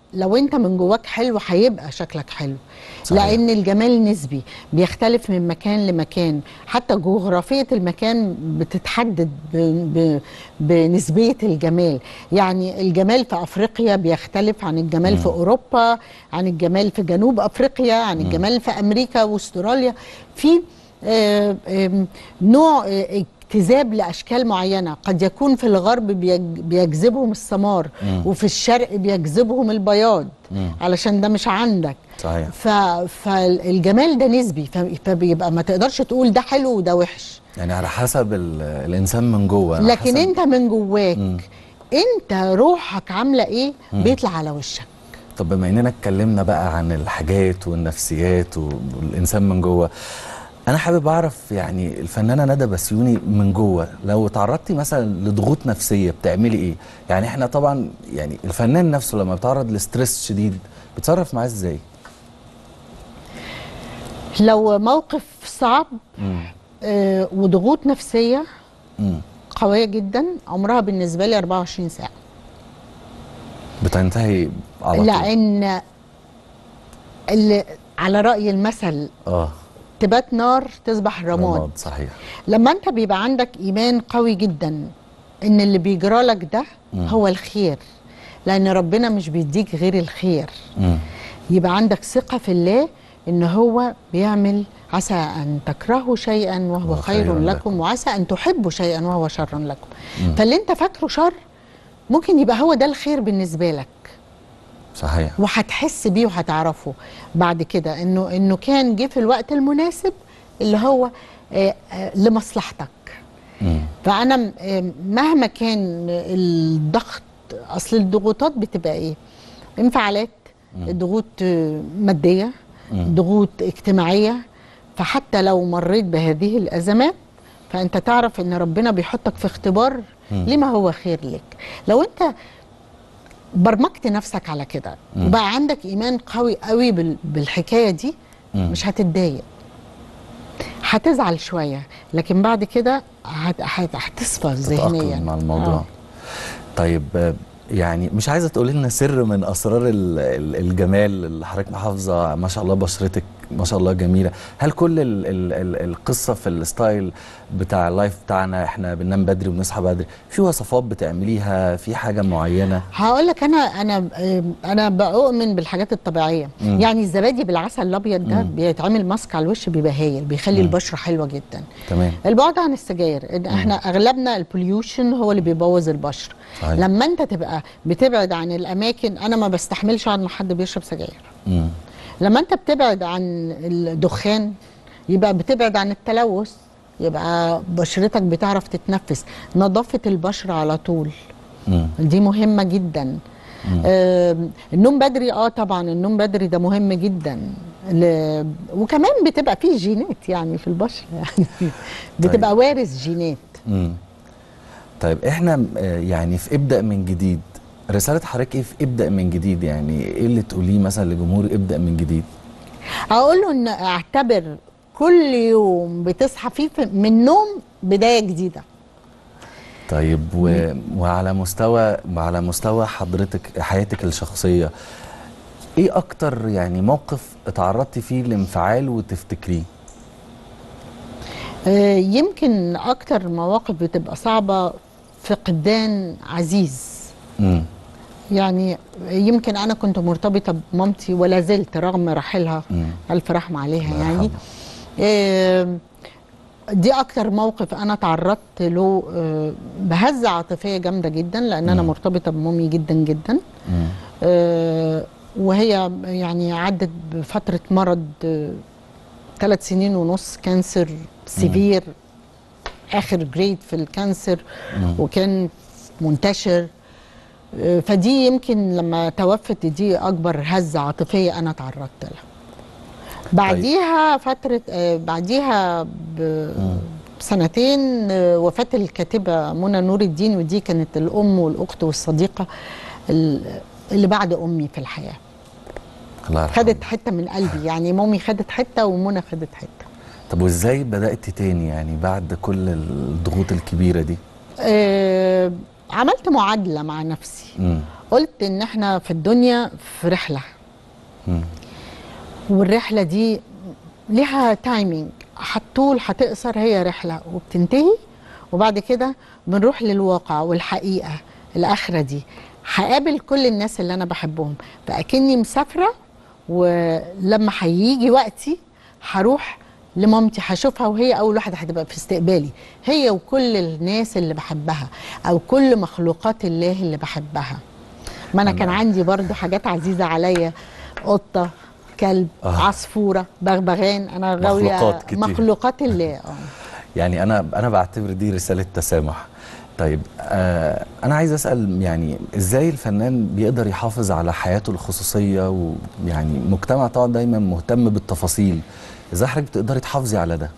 لو انت من جواك حلو هيبقى شكلك حلو صحيح. لان الجمال نسبي بيختلف من مكان لمكان حتى جغرافيه المكان بتتحدد ب... ب... بنسبيه الجمال يعني الجمال في افريقيا بيختلف عن الجمال في اوروبا عن الجمال في جنوب افريقيا عن الجمال في امريكا واستراليا في آه، آم، نوع آه، اجتذاب لاشكال معينه قد يكون في الغرب بيج- بيجذبهم السمار وفي الشرق بيجذبهم البياض علشان ده مش عندك صحيح ف... فالجمال ده نسبي ف... فبيبقى ما تقدرش تقول ده حلو وده وحش يعني على حسب ال- الانسان من جوه على لكن حسب- انت من جواك انت روحك عامله ايه بيطلع على وشك طب بما اننا اتكلمنا بقى عن الحاجات والنفسيات والانسان من جوه انا حابب اعرف يعني الفنانه ندى بسيوني من جوه لو تعرضتي مثلا لضغوط نفسيه بتعملي ايه يعني احنا طبعا يعني الفنان نفسه لما بيتعرض لستريس شديد بيتصرف معاه ازاي لو موقف صعب مم. آه وضغوط نفسيه مم. قويه جدا عمرها بالنسبه لي 24 ساعه بتنتهي على طول لان اللي على راي المثل اه تبات نار تصبح رماد رماد صحيح لما انت بيبقى عندك ايمان قوي جدا ان اللي بيجرى لك ده هو الخير لان ربنا مش بيديك غير الخير مم. يبقى عندك ثقه في الله ان هو بيعمل عسى ان تكرهوا شيئا وهو وخير خير لكم. لكم وعسى ان تحبوا شيئا وهو شر لكم فاللي انت فاكره شر ممكن يبقى هو ده الخير بالنسبه لك صحيح وهتحس بيه وهتعرفه بعد كده انه انه كان جه في الوقت المناسب اللي هو آه، آه، لمصلحتك مم. فانا م- آه، مهما كان الضغط اصل الضغوطات بتبقى ايه انفعالات ضغوط آه، ماديه ضغوط اجتماعيه فحتى لو مريت بهذه الازمات فانت تعرف ان ربنا بيحطك في اختبار لما هو خير لك لو انت برمجت نفسك على كده وبقى عندك ايمان قوي قوي بال- بالحكايه دي مش هتتضايق هتزعل شويه لكن بعد كده هت- هت- هتصفى ذهنيا تتأقلم مع الموضوع آه. طيب آه، يعني مش عايزه تقولي لنا سر من اسرار ال- ال- الجمال اللي حضرتك محافظه ما شاء الله بشرتك ما شاء الله جميله هل كل ال ال ال القصه في الستايل بتاع اللايف بتاعنا احنا بننام بدري وبنصحى بدري في وصفات بتعمليها في حاجه معينه هقول لك انا انا انا بؤمن بالحاجات الطبيعيه مم. يعني الزبادي بالعسل الابيض ده بيتعمل ماسك على الوش بيبقى هايل بيخلي البشره حلوه جدا تمام البعد عن السجاير إن احنا اغلبنا البوليوشن هو اللي بيبوظ البشره صحيح. لما انت تبقى بتبعد عن الاماكن انا ما بستحملش اقعد مع حد بيشرب سجاير مم. لما انت بتبعد عن الدخان يبقى بتبعد عن التلوث يبقى بشرتك بتعرف تتنفس نظافه البشره على طول مم. دي مهمه جدا آم، النوم بدري اه طبعا النوم بدري ده مهم جدا ل... وكمان بتبقى فيه جينات يعني في البشره يعني بتبقى وارث جينات مم. طيب احنا آه، يعني في ابدا من جديد رساله حضرتك ايه في ابدا من جديد يعني ايه اللي تقوليه مثلا لجمهور ابدا من جديد هقول له ان اعتبر كل يوم بتصحى فيه في- من النوم بدايه جديده طيب و... وعلى مستوى وعلى مستوى حضرتك حياتك الشخصيه ايه اكتر يعني موقف اتعرضتي فيه لانفعال وتفتكريه آه، يمكن اكتر مواقف بتبقى صعبه فقدان عزيز امم يعني يمكن انا كنت مرتبطه بمامتي ولا زلت رغم رحيلها مم. الف رحمه عليها الله يعني يرحمها. آه، دي اكتر موقف انا تعرضت له آه، بهزه عاطفيه جامده جدا لان انا مرتبطه بمامي جدا جدا مم. آه، وهي يعني عدت بفتره مرض ثلاث سنين ونص كانسر سيفير اخر جريد في الكانسر وكان منتشر آه، فدي يمكن لما توفت دي اكبر هزه عاطفيه انا تعرضت لها بعديها فتره آه، بعديها ب- بسنتين آه، وفاه الكاتبه منى نور الدين ودي كانت الام والاخت والصديقه ال- اللي بعد امي في الحياه الله يرحمه. خدت حته من قلبي يعني مامي خدت حته ومنى خدت حته طب وازاي بدات تاني يعني بعد كل الضغوط الكبيره دي آه، عملت معادله مع نفسي مم. قلت ان احنا في الدنيا في رحله مم. والرحله دي ليها تايمينج هتطول هتقصر هي رحله وبتنتهي وبعد كده بنروح للواقع والحقيقه الاخره دي هقابل كل الناس اللي انا بحبهم فاكني مسافره ولما هيجي وقتي هروح لمامتي هشوفها وهي اول واحده هتبقى في استقبالي هي وكل الناس اللي بحبها او كل مخلوقات الله اللي بحبها ما انا كان عندي برضو حاجات عزيزه عليا قطه كلب آه. آه. عصفوره بغبغان انا غاويه مخلوقات كتير. مخلوقات الله اه يعني انا انا بعتبر دي رساله تسامح طيب آه انا عايز اسال يعني ازاي الفنان بيقدر يحافظ على حياته الخصوصيه ويعني مجتمع طبعا دايما مهتم بالتفاصيل ازاي حضرتك بتقدري تحافظي على ده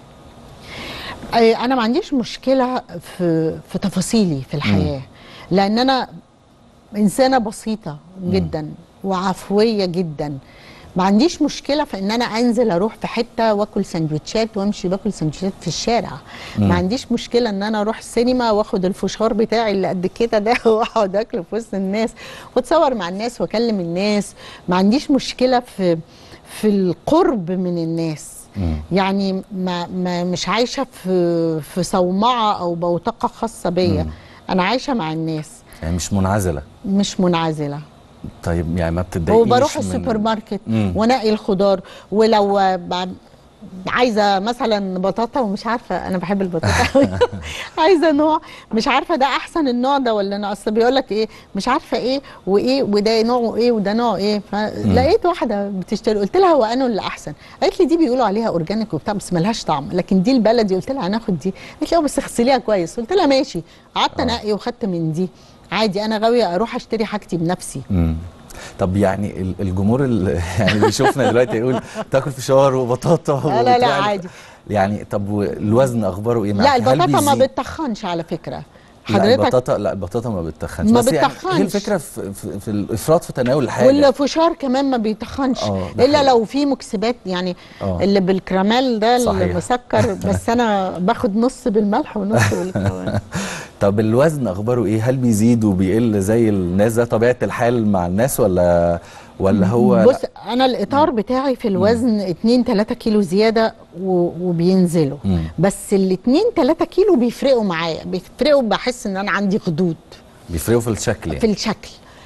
أي انا ما عنديش مشكله في في تفاصيلي في الحياه لان انا انسانه بسيطه جدا وعفويه جدا ما عنديش مشكله في ان انا انزل اروح في حته واكل سندوتشات وامشي باكل سندوتشات في الشارع ما عنديش مشكله ان انا اروح السينما واخد الفشار بتاعي اللي قد كده ده واقعد اكله في وسط الناس واتصور مع الناس واكلم الناس ما عنديش مشكله في في القرب من الناس يعني ما, ما مش عايشه في في صومعه او بوتقه خاصه بيا انا عايشه مع الناس يعني مش منعزله مش منعزله طيب يعني ما بتتضايقيش وبروح من- السوبر ماركت مم. ونقي الخضار ولو ب- عايزه مثلا بطاطا ومش عارفه انا بحب البطاطا قوي عايزه نوع مش عارفه ده احسن النوع ده ولا انا اصل بيقول لك ايه مش عارفه ايه وايه وده نوعه ايه وده نوعه ايه فلقيت واحده بتشتري قلت لها هو انه اللي احسن قالت لي دي بيقولوا عليها اورجانيك وبتاع بس ملهاش طعم لكن دي البلدي قلت لها هناخد دي قالت لي اه بس اغسليها كويس قلت لها ماشي قعدت انقي وخدت من دي عادي انا غاويه اروح اشتري حاجتي بنفسي مم. طب يعني ال- الجمهور اللي يعني بيشوفنا دلوقتي يقول تاكل فشار وبطاطا لا لا لا وبتاع. عادي يعني طب الوزن اخباره ايه لا معاك؟ هل البطاطا ما بيزيد؟ بتخنش على فكره لا حضرتك البطاطا لا البطاطا ما بتخنش ما بس يعني بتخنش. هي الفكره في, في, في الافراط في تناول الحاجه والفشار كمان ما بيتخنش آه، ده الا حقيقي. لو في مكسبات يعني آه. اللي بالكراميل ده صحيح. اللي مسكر بس انا باخد نص بالملح ونص بالكراميل طب الوزن اخباره ايه هل بيزيد وبيقل زي الناس ده طبيعه الحال مع الناس ولا ولا هو بص انا الاطار بتاعي في الوزن 2 3 كيلو زياده و- وبينزلوا مم. بس ال 2 3 كيلو بيفرقوا معايا بيفرقوا بحس ان انا عندي خدود بيفرقوا في الشكل يعني في الشكل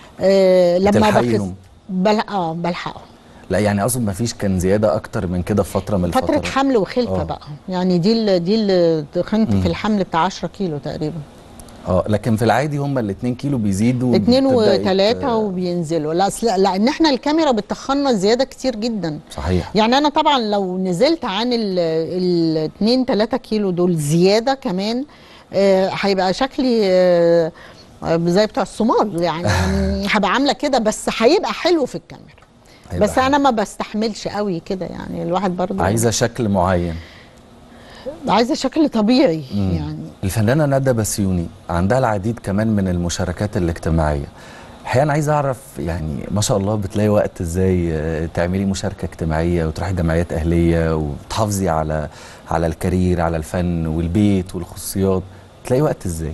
آه لما بتلحقي بخس نوم؟ بل... اه بلحقه لا يعني اقصد ما فيش كان زياده اكتر من كده في فتره من فترة الفترات حمل وخلفة آه. بقى يعني دي اللي دي اللي دخنت في الحمل بتاع 10 كيلو تقريبا اه لكن في العادي هم ال 2 كيلو بيزيدوا اتنين وبتبدأي وتلاتة ت- وبينزلوا لا أصل لان احنا الكاميرا بتخنا زيادة كتير جدا صحيح يعني انا طبعا لو نزلت عن ال ال 2 3 كيلو دول زيادة كمان آه، هيبقى شكلي آه، آه، زي بتوع الصومال يعني هبقى عاملة كده بس هيبقى حلو في الكاميرا هيبقى بس انا ما بستحملش قوي كده يعني الواحد برضه عايزه شكل معين عايزه شكل طبيعي يعني الفنانه ندى بسيوني عندها العديد كمان من المشاركات الاجتماعيه الحقيقه انا عايز اعرف يعني ما شاء الله بتلاقي وقت ازاي آه، تعملي مشاركه اجتماعيه وتروحي جمعيات اهليه وتحافظي على على الكارير على الفن والبيت والخصوصيات تلاقي وقت ازاي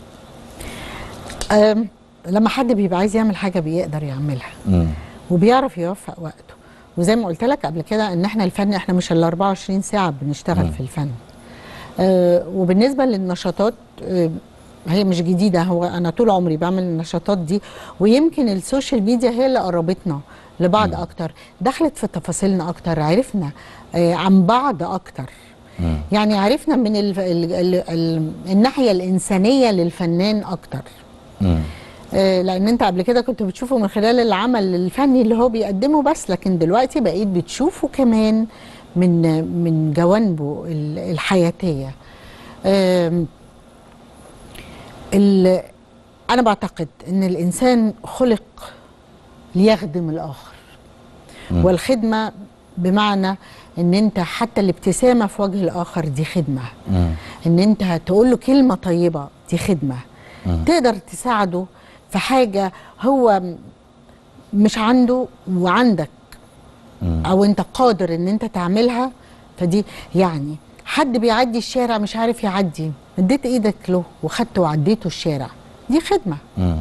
أم، لما حد بيبقى عايز يعمل حاجه بيقدر يعملها امم وبيعرف يوفق وقته وزي ما قلت لك قبل كده ان احنا الفن احنا مش ال 24 ساعه بنشتغل في الفن آه وبالنسبه للنشاطات آه هي مش جديده هو انا طول عمري بعمل النشاطات دي ويمكن السوشيال ميديا هي اللي قربتنا لبعض اكتر دخلت في تفاصيلنا اكتر عرفنا آه عن بعض اكتر يعني عرفنا من ال ال ال ال الناحيه الانسانيه للفنان اكتر امم آه، لان انت قبل كده كنت بتشوفه من خلال العمل الفني اللي هو بيقدمه بس لكن دلوقتي بقيت بتشوفه كمان من من جوانبه ال- الحياتيه آم، ال- انا بعتقد ان الانسان خلق ليخدم الاخر والخدمه بمعنى ان انت حتى الابتسامه في وجه الاخر دي خدمه امم ان انت تقول له كلمه طيبه دي خدمه تقدر تساعده في حاجه هو م- مش عنده وعندك او انت قادر ان انت تعملها فدي يعني حد بيعدي الشارع مش عارف يعدي اديت ايدك له وخدته وعديته الشارع دي خدمه مم.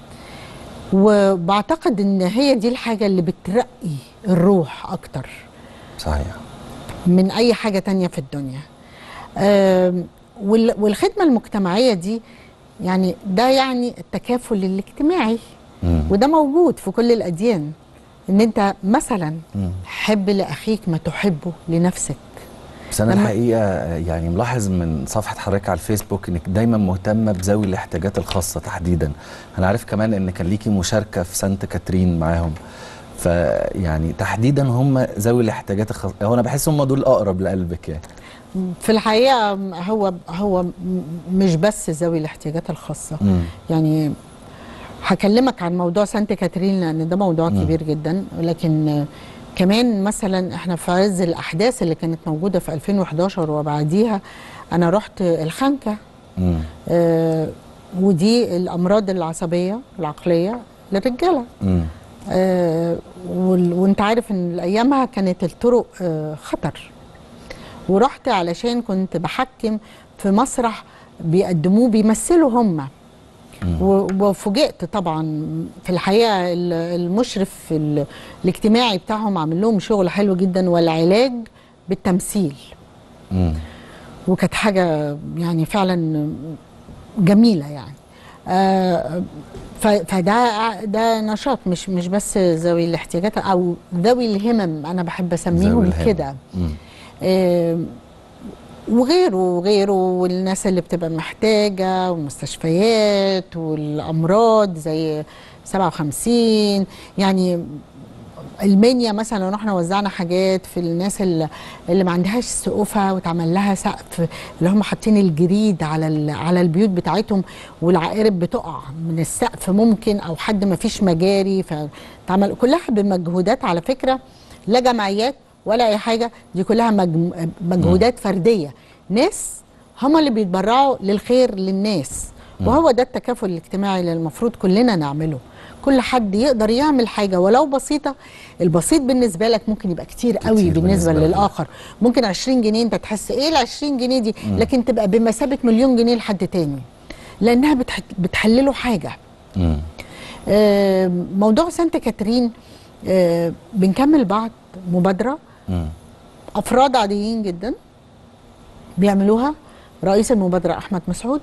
وبعتقد ان هي دي الحاجه اللي بترقي الروح اكتر صحيح من اي حاجه تانية في الدنيا آم، وال- والخدمه المجتمعيه دي يعني ده يعني التكافل الاجتماعي مم. وده موجود في كل الاديان ان انت مثلا مم. حب لاخيك ما تحبه لنفسك بس انا لما- الحقيقه يعني ملاحظ من صفحه حضرتك على الفيسبوك انك دايما مهتمه بذوي الاحتياجات الخاصه تحديدا انا عارف كمان ان كان ليكي مشاركه في سانت كاترين معاهم فيعني تحديدا هم ذوي الاحتياجات الخاصه هو انا بحس هم دول اقرب لقلبك يعني في الحقيقه هو هو م- مش بس ذوي الاحتياجات الخاصه مم. يعني هكلمك عن موضوع سانت كاترين لان ده موضوع مم. كبير جدا لكن آه، كمان مثلا احنا في عز الاحداث اللي كانت موجوده في 2011 وبعديها انا رحت الخنكه مم. آه ودي الامراض العصبيه العقليه للرجاله مم. آه وال- وانت عارف ان ايامها كانت الطرق آه خطر ورحت علشان كنت بحكم في مسرح بيقدموه بيمثلوا هم و- وفوجئت طبعا في الحقيقه ال- المشرف ال- الاجتماعي بتاعهم عامل لهم شغل حلو جدا والعلاج بالتمثيل مم. وكانت حاجه يعني فعلا جميله يعني آه، ف- فده ده نشاط مش مش بس ذوي الاحتياجات او ذوي الهمم انا بحب ذوي اسميهم الهمم. كده مم. آه، وغيره وغيره والناس اللي بتبقى محتاجة والمستشفيات والأمراض زي 57 يعني المنيا مثلا رحنا وزعنا حاجات في الناس اللي, اللي ما عندهاش سقوفة واتعمل لها سقف اللي هم حاطين الجريد على ال- على البيوت بتاعتهم والعقارب بتقع من السقف ممكن او حد ما فيش مجاري فتعمل كلها بمجهودات على فكرة لا جمعيات ولا اي حاجة دي كلها مجم- مجهودات فردية ناس هم اللي بيتبرعوا للخير للناس وهو ده التكافل الاجتماعي اللي المفروض كلنا نعمله كل حد يقدر يعمل حاجة ولو بسيطة البسيط بالنسبة لك ممكن يبقى كتير قوي كتير بالنسبة, بالنسبة لك. للآخر ممكن 20 جنيه انت تحس ايه ال 20 جنيه دي لكن تبقى بمثابة مليون جنيه لحد تاني لأنها بتح... بتحلله حاجة مم. آه، موضوع سانت كاترين آه، بنكمل بعض مبادرة مم. افراد عاديين جدا بيعملوها رئيس المبادره احمد مسعود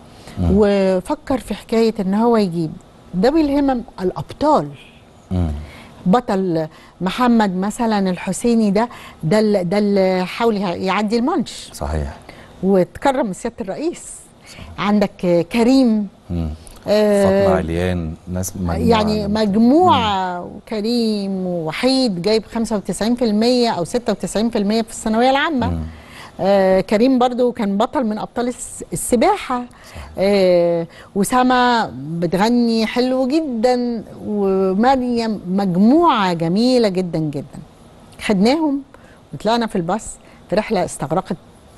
وفكر في حكايه ان هو يجيب ذوي الهمم الابطال مم. بطل محمد مثلا الحسيني ده ده اللي- ده اللي حاول يعدي المانش صحيح وتكرم سياده الرئيس عندك آه، كريم مم. آه، فاطمه عليان ناس مجموعة يعني مجموعة كريم ووحيد جايب 95% أو 96% في الثانوية العامة آه كريم برضو كان بطل من أبطال الس- السباحة آه وسما بتغني حلو جدا ومريم مجموعة جميلة جدا جدا خدناهم وطلعنا في الباص في رحلة استغرقت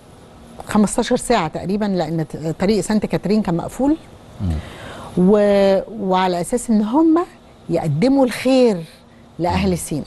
15 ساعة تقريبا لأن ت- طريق سانت كاترين كان مقفول و... وعلى اساس ان هم يقدموا الخير لاهل سينا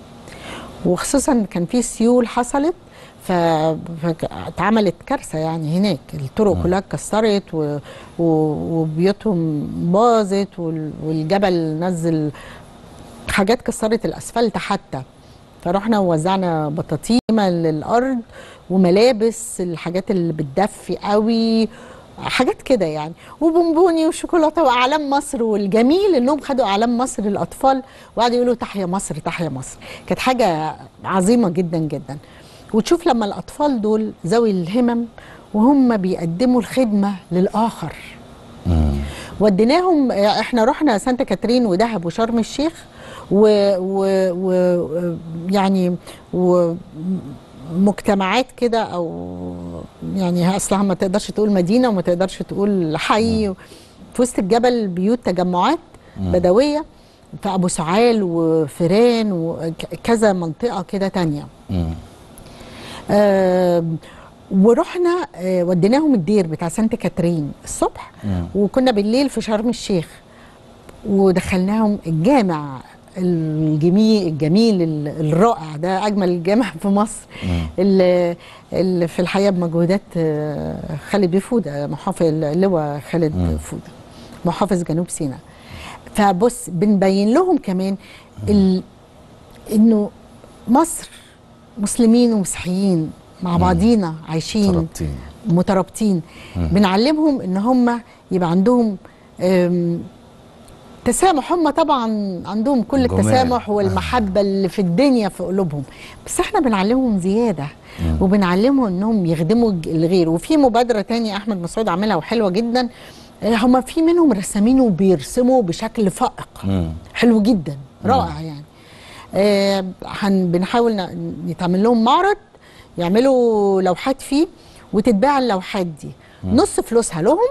وخصوصا كان في سيول حصلت ف- فاتعملت كارثه يعني هناك الطرق كلها اتكسرت و... و... وبيوتهم باظت وال... والجبل نزل حاجات كسرت الاسفلت حتى فرحنا ووزعنا بطاطيمه للارض وملابس الحاجات اللي بتدفي قوي حاجات كده يعني وبونبوني وشوكولاته واعلام مصر والجميل انهم خدوا اعلام مصر للاطفال وقعدوا يقولوا تحيا مصر تحيا مصر كانت حاجه عظيمه جدا جدا وتشوف لما الاطفال دول ذوي الهمم وهم بيقدموا الخدمه للاخر وديناهم احنا رحنا سانت كاترين ودهب وشرم الشيخ و, و, و يعني و مجتمعات كده او يعني اصلها ما تقدرش تقول مدينه وما تقدرش تقول حي في وسط الجبل بيوت تجمعات بدويه في ابو سعال وفيران وكذا منطقه كده تانية مم. آه ورحنا آه وديناهم الدير بتاع سانت كاترين الصبح مم. وكنا بالليل في شرم الشيخ ودخلناهم الجامع الجميل الجميل ال- الرائع ده اجمل جامع في مصر اللي, اللي في الحقيقه بمجهودات آه، خالد بيه فوده محافظ اللواء خالد مم. فوده محافظ جنوب سيناء فبص بنبين لهم كمان ال... انه مصر مسلمين ومسيحيين مع بعضينا عايشين ترابطين. مترابطين بنعلمهم ان هم يبقى عندهم أم، تسامح هم طبعا عندهم كل جمال. التسامح والمحبه اللي في الدنيا في قلوبهم بس احنا بنعلمهم زياده وبنعلمهم انهم يخدموا الج- الغير وفي مبادره تانية احمد مسعود عاملها وحلوه جدا آه، هم في منهم رسامين وبيرسموا بشكل فائق مم. حلو جدا رائع يعني آه هن بنحاول ن- يتعمل لهم معرض يعملوا لوحات فيه وتتباع اللوحات دي نص فلوسها لهم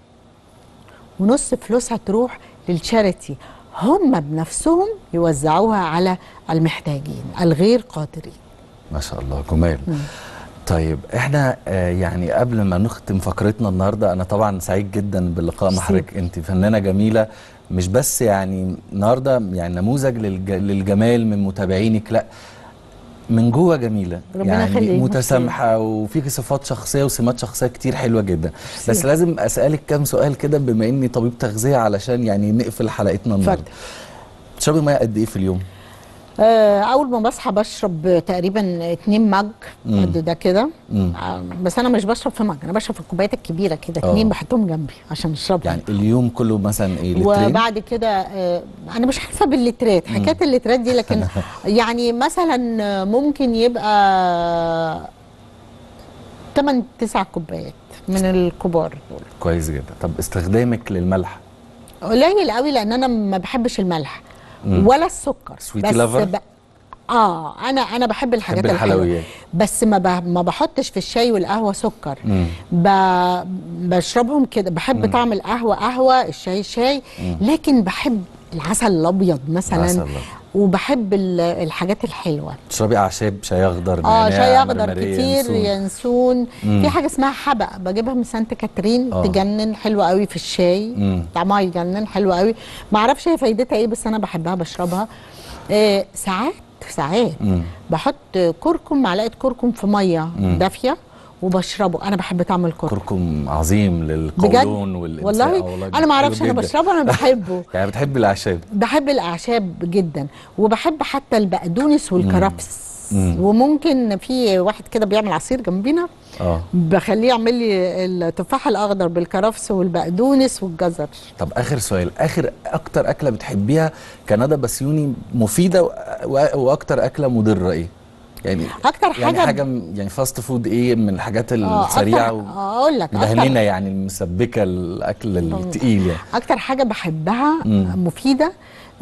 ونص فلوسها تروح للشاريتي هم بنفسهم يوزعوها على المحتاجين الغير قادرين ما شاء الله جمال طيب احنا آه يعني قبل ما نختم فقرتنا النهارده انا طبعا سعيد جدا باللقاء مع ميرسي. حضرتك انت فنانه جميله مش بس يعني النهارده يعني نموذج للج... للجمال من متابعينك لا من جوه جميله ربنا يعني يخليك. متسامحه وفيكي صفات شخصيه وسمات شخصيه كتير حلوه جدا بس لازم اسالك كام سؤال كده بما اني طبيب تغذيه علشان يعني نقفل حلقتنا النهارده اتفضل. بتشربي ميه قد ايه في اليوم آه، اول ما بصحى بشرب تقريبا اتنين مج مم. قد ده كده مم. آه، بس انا مش بشرب في مج انا بشرب في الكوبايات الكبيره كده آه. اتنين بحطهم جنبي عشان اشربهم يعني اليوم كله مثلا ايه لترين وبعد كده آه، انا مش عارفه باللترات حكايه اللترات دي لكن يعني مثلا آه، ممكن يبقى 8 9 كوبايات من الكبار دول كويس جدا طب استخدامك للملح قليل قوي لان انا ما بحبش الملح مم. ولا السكر Sweetie بس lover؟ ب... اه انا انا بحب الحاجات بحب الحلوه الحلويات. بس ما ب... ما بحطش في الشاي والقهوه سكر مم. ب... بشربهم كده بحب طعم القهوه قهوه الشاي شاي لكن بحب العسل الابيض مثلا العسل الأبيض. وبحب ال- الحاجات الحلوه تشربي اعشاب شاي اخضر اه نعناع، شاي اخضر مرمرية، كتير ينسون. ينسون مم. في حاجه اسمها حبق بجيبها من سانت كاترين آه. تجنن حلوه قوي في الشاي مم. طعمها يجنن حلو قوي ما اعرفش هي فايدتها ايه بس انا بحبها بشربها آه ساعات ساعات مم. بحط كركم معلقه كركم في ميه مم. دافيه وبشربه انا بحب طعم الكركم كركم عظيم بجد للقولون والامساك والله, آه انا ما اعرفش حلو انا جدا. بشربه انا بحبه يعني بتحبي الاعشاب بحب الاعشاب جدا وبحب حتى البقدونس والكرفس مم. وممكن في واحد كده بيعمل عصير جنبينا اه بخليه يعمل لي التفاح الاخضر بالكرفس والبقدونس والجزر طب اخر سؤال اخر اكتر اكله بتحبيها كندى بسيوني مفيده و- و- واكتر اكله مضره ايه يعني اكتر يعني حاجه حاجه م- يعني فاست فود ايه من الحاجات آه، السريعه أكتر- و... آه، اقول لك مدهنينه أكتر, يعني المسبكه الاكل التقيل يعني اكتر حاجه بحبها مم. مفيده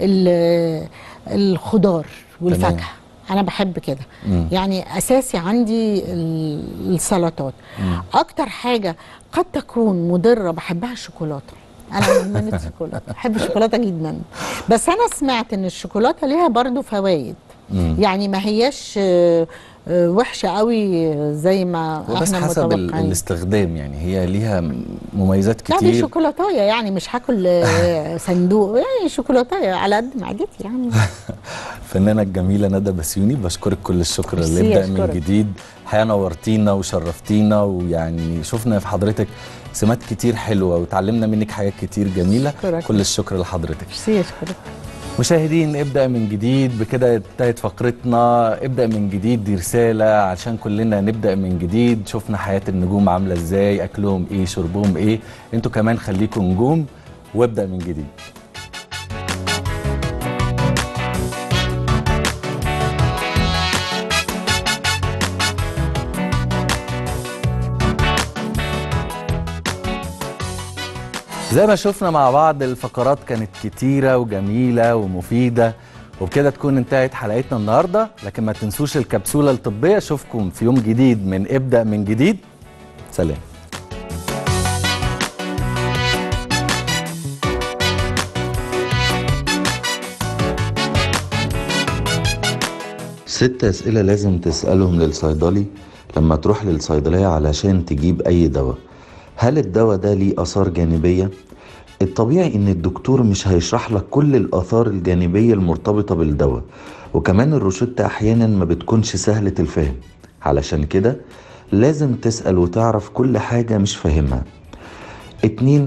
ال- الخضار والفاكهه تمام. انا بحب كده مم. يعني اساسي عندي ال- السلطات اكتر حاجه قد تكون مضره بحبها الشوكولاته انا مدمنه الشوكولاته بحب الشوكولاته جدا بس انا سمعت ان الشوكولاته ليها برضو فوائد مم. يعني ما هياش آه، آه، وحشه قوي زي ما هو بس احنا حسب ال- متوقعين الاستخدام يعني هي ليها م- مميزات لا دي كتير شوكولاتايه يعني مش هاكل آه، صندوق يعني شوكولاتايه على قد معدتي يعني الفنانه الجميله ندى بسيوني بشكرك كل الشكر ميرسي، اللي ابدا من أشكرك. جديد الحقيقه نورتينا وشرفتينا ويعني شفنا في حضرتك سمات كتير حلوه وتعلمنا منك حاجات كتير جميله أشكرك. كل الشكر لحضرتك ميرسي اشكرك مشاهدين ابدا من جديد بكده انتهت فقرتنا ابدا من جديد دي رساله عشان كلنا نبدا من جديد شفنا حياه النجوم عامله ازاي اكلهم ايه شربهم ايه انتوا كمان خليكم نجوم وابدا من جديد زي ما شفنا مع بعض الفقرات كانت كتيرة وجميلة ومفيدة وبكده تكون انتهت حلقتنا النهاردة لكن ما تنسوش الكبسولة الطبية اشوفكم في يوم جديد من ابدأ من جديد سلام ست أسئلة لازم تسألهم للصيدلي لما تروح للصيدلية علشان تجيب أي دواء هل الدواء ده ليه آثار جانبية؟ الطبيعي إن الدكتور مش هيشرح لك كل الآثار الجانبية المرتبطة بالدواء وكمان الروشتة أحيانا ما بتكونش سهلة الفهم علشان كده لازم تسأل وتعرف كل حاجة مش فاهمها اتنين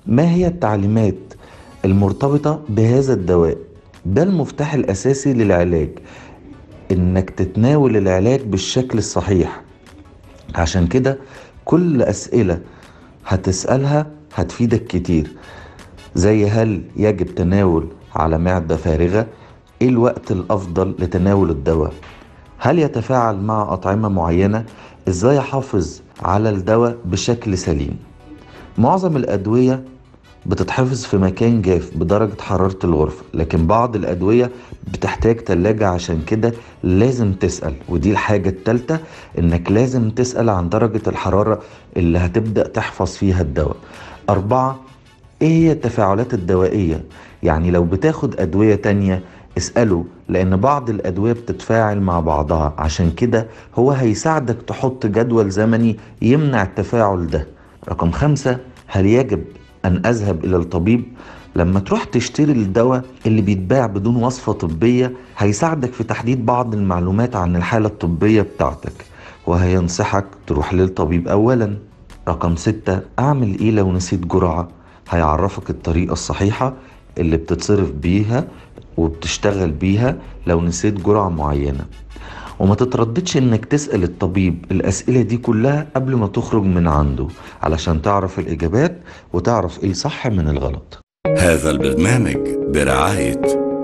ما هي التعليمات المرتبطة بهذا الدواء ده المفتاح الأساسي للعلاج إنك تتناول العلاج بالشكل الصحيح عشان كده كل أسئلة هتسألها هتفيدك كتير زي هل يجب تناول على معدة فارغة ايه الوقت الافضل لتناول الدواء هل يتفاعل مع اطعمة معينة ازاي احافظ على الدواء بشكل سليم معظم الادوية بتتحفظ في مكان جاف بدرجة حرارة الغرفة لكن بعض الأدوية بتحتاج تلاجة عشان كده لازم تسأل ودي الحاجة التالتة إنك لازم تسأل عن درجة الحرارة اللي هتبدأ تحفظ فيها الدواء أربعة إيه هي التفاعلات الدوائية يعني لو بتاخد أدوية تانية اسأله لأن بعض الأدوية بتتفاعل مع بعضها عشان كده هو هيساعدك تحط جدول زمني يمنع التفاعل ده رقم خمسة هل يجب أن أذهب إلى الطبيب لما تروح تشتري الدواء اللي بيتباع بدون وصفة طبية هيساعدك في تحديد بعض المعلومات عن الحالة الطبية بتاعتك وهينصحك تروح للطبيب أولا رقم ستة أعمل إيه لو نسيت جرعة هيعرفك الطريقة الصحيحة اللي بتتصرف بيها وبتشتغل بيها لو نسيت جرعة معينة وما تترددش انك تسأل الطبيب الأسئلة دي كلها قبل ما تخرج من عنده علشان تعرف الإجابات وتعرف ايه الصح من الغلط هذا البرنامج برعاية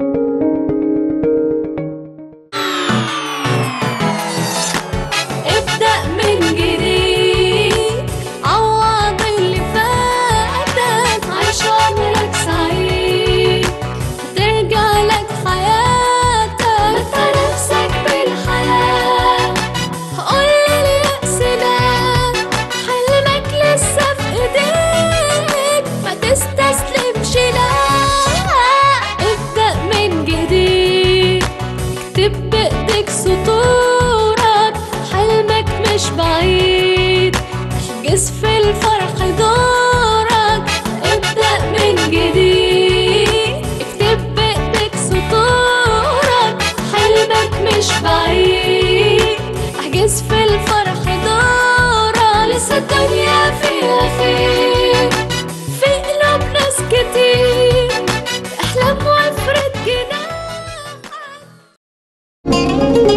ابدأ من جديد عوض اللي فاتك عيش عمرك سعيد ترجع لك حياتك متى نفسك بالحياة قول اليأس ده حلمك لسه في ايديك ما تستسلمش لا ابدأ من جديد اكتب بايديك سطورك حلمك مش بعيد احجز في الفرح دورك ابدأ من جديد اكتب بايديك سطورك حلمك مش بعيد احجز في الفرح دورك لسه الدنيا فيها خير في قلوب ناس كتير احلم وافرد جناحك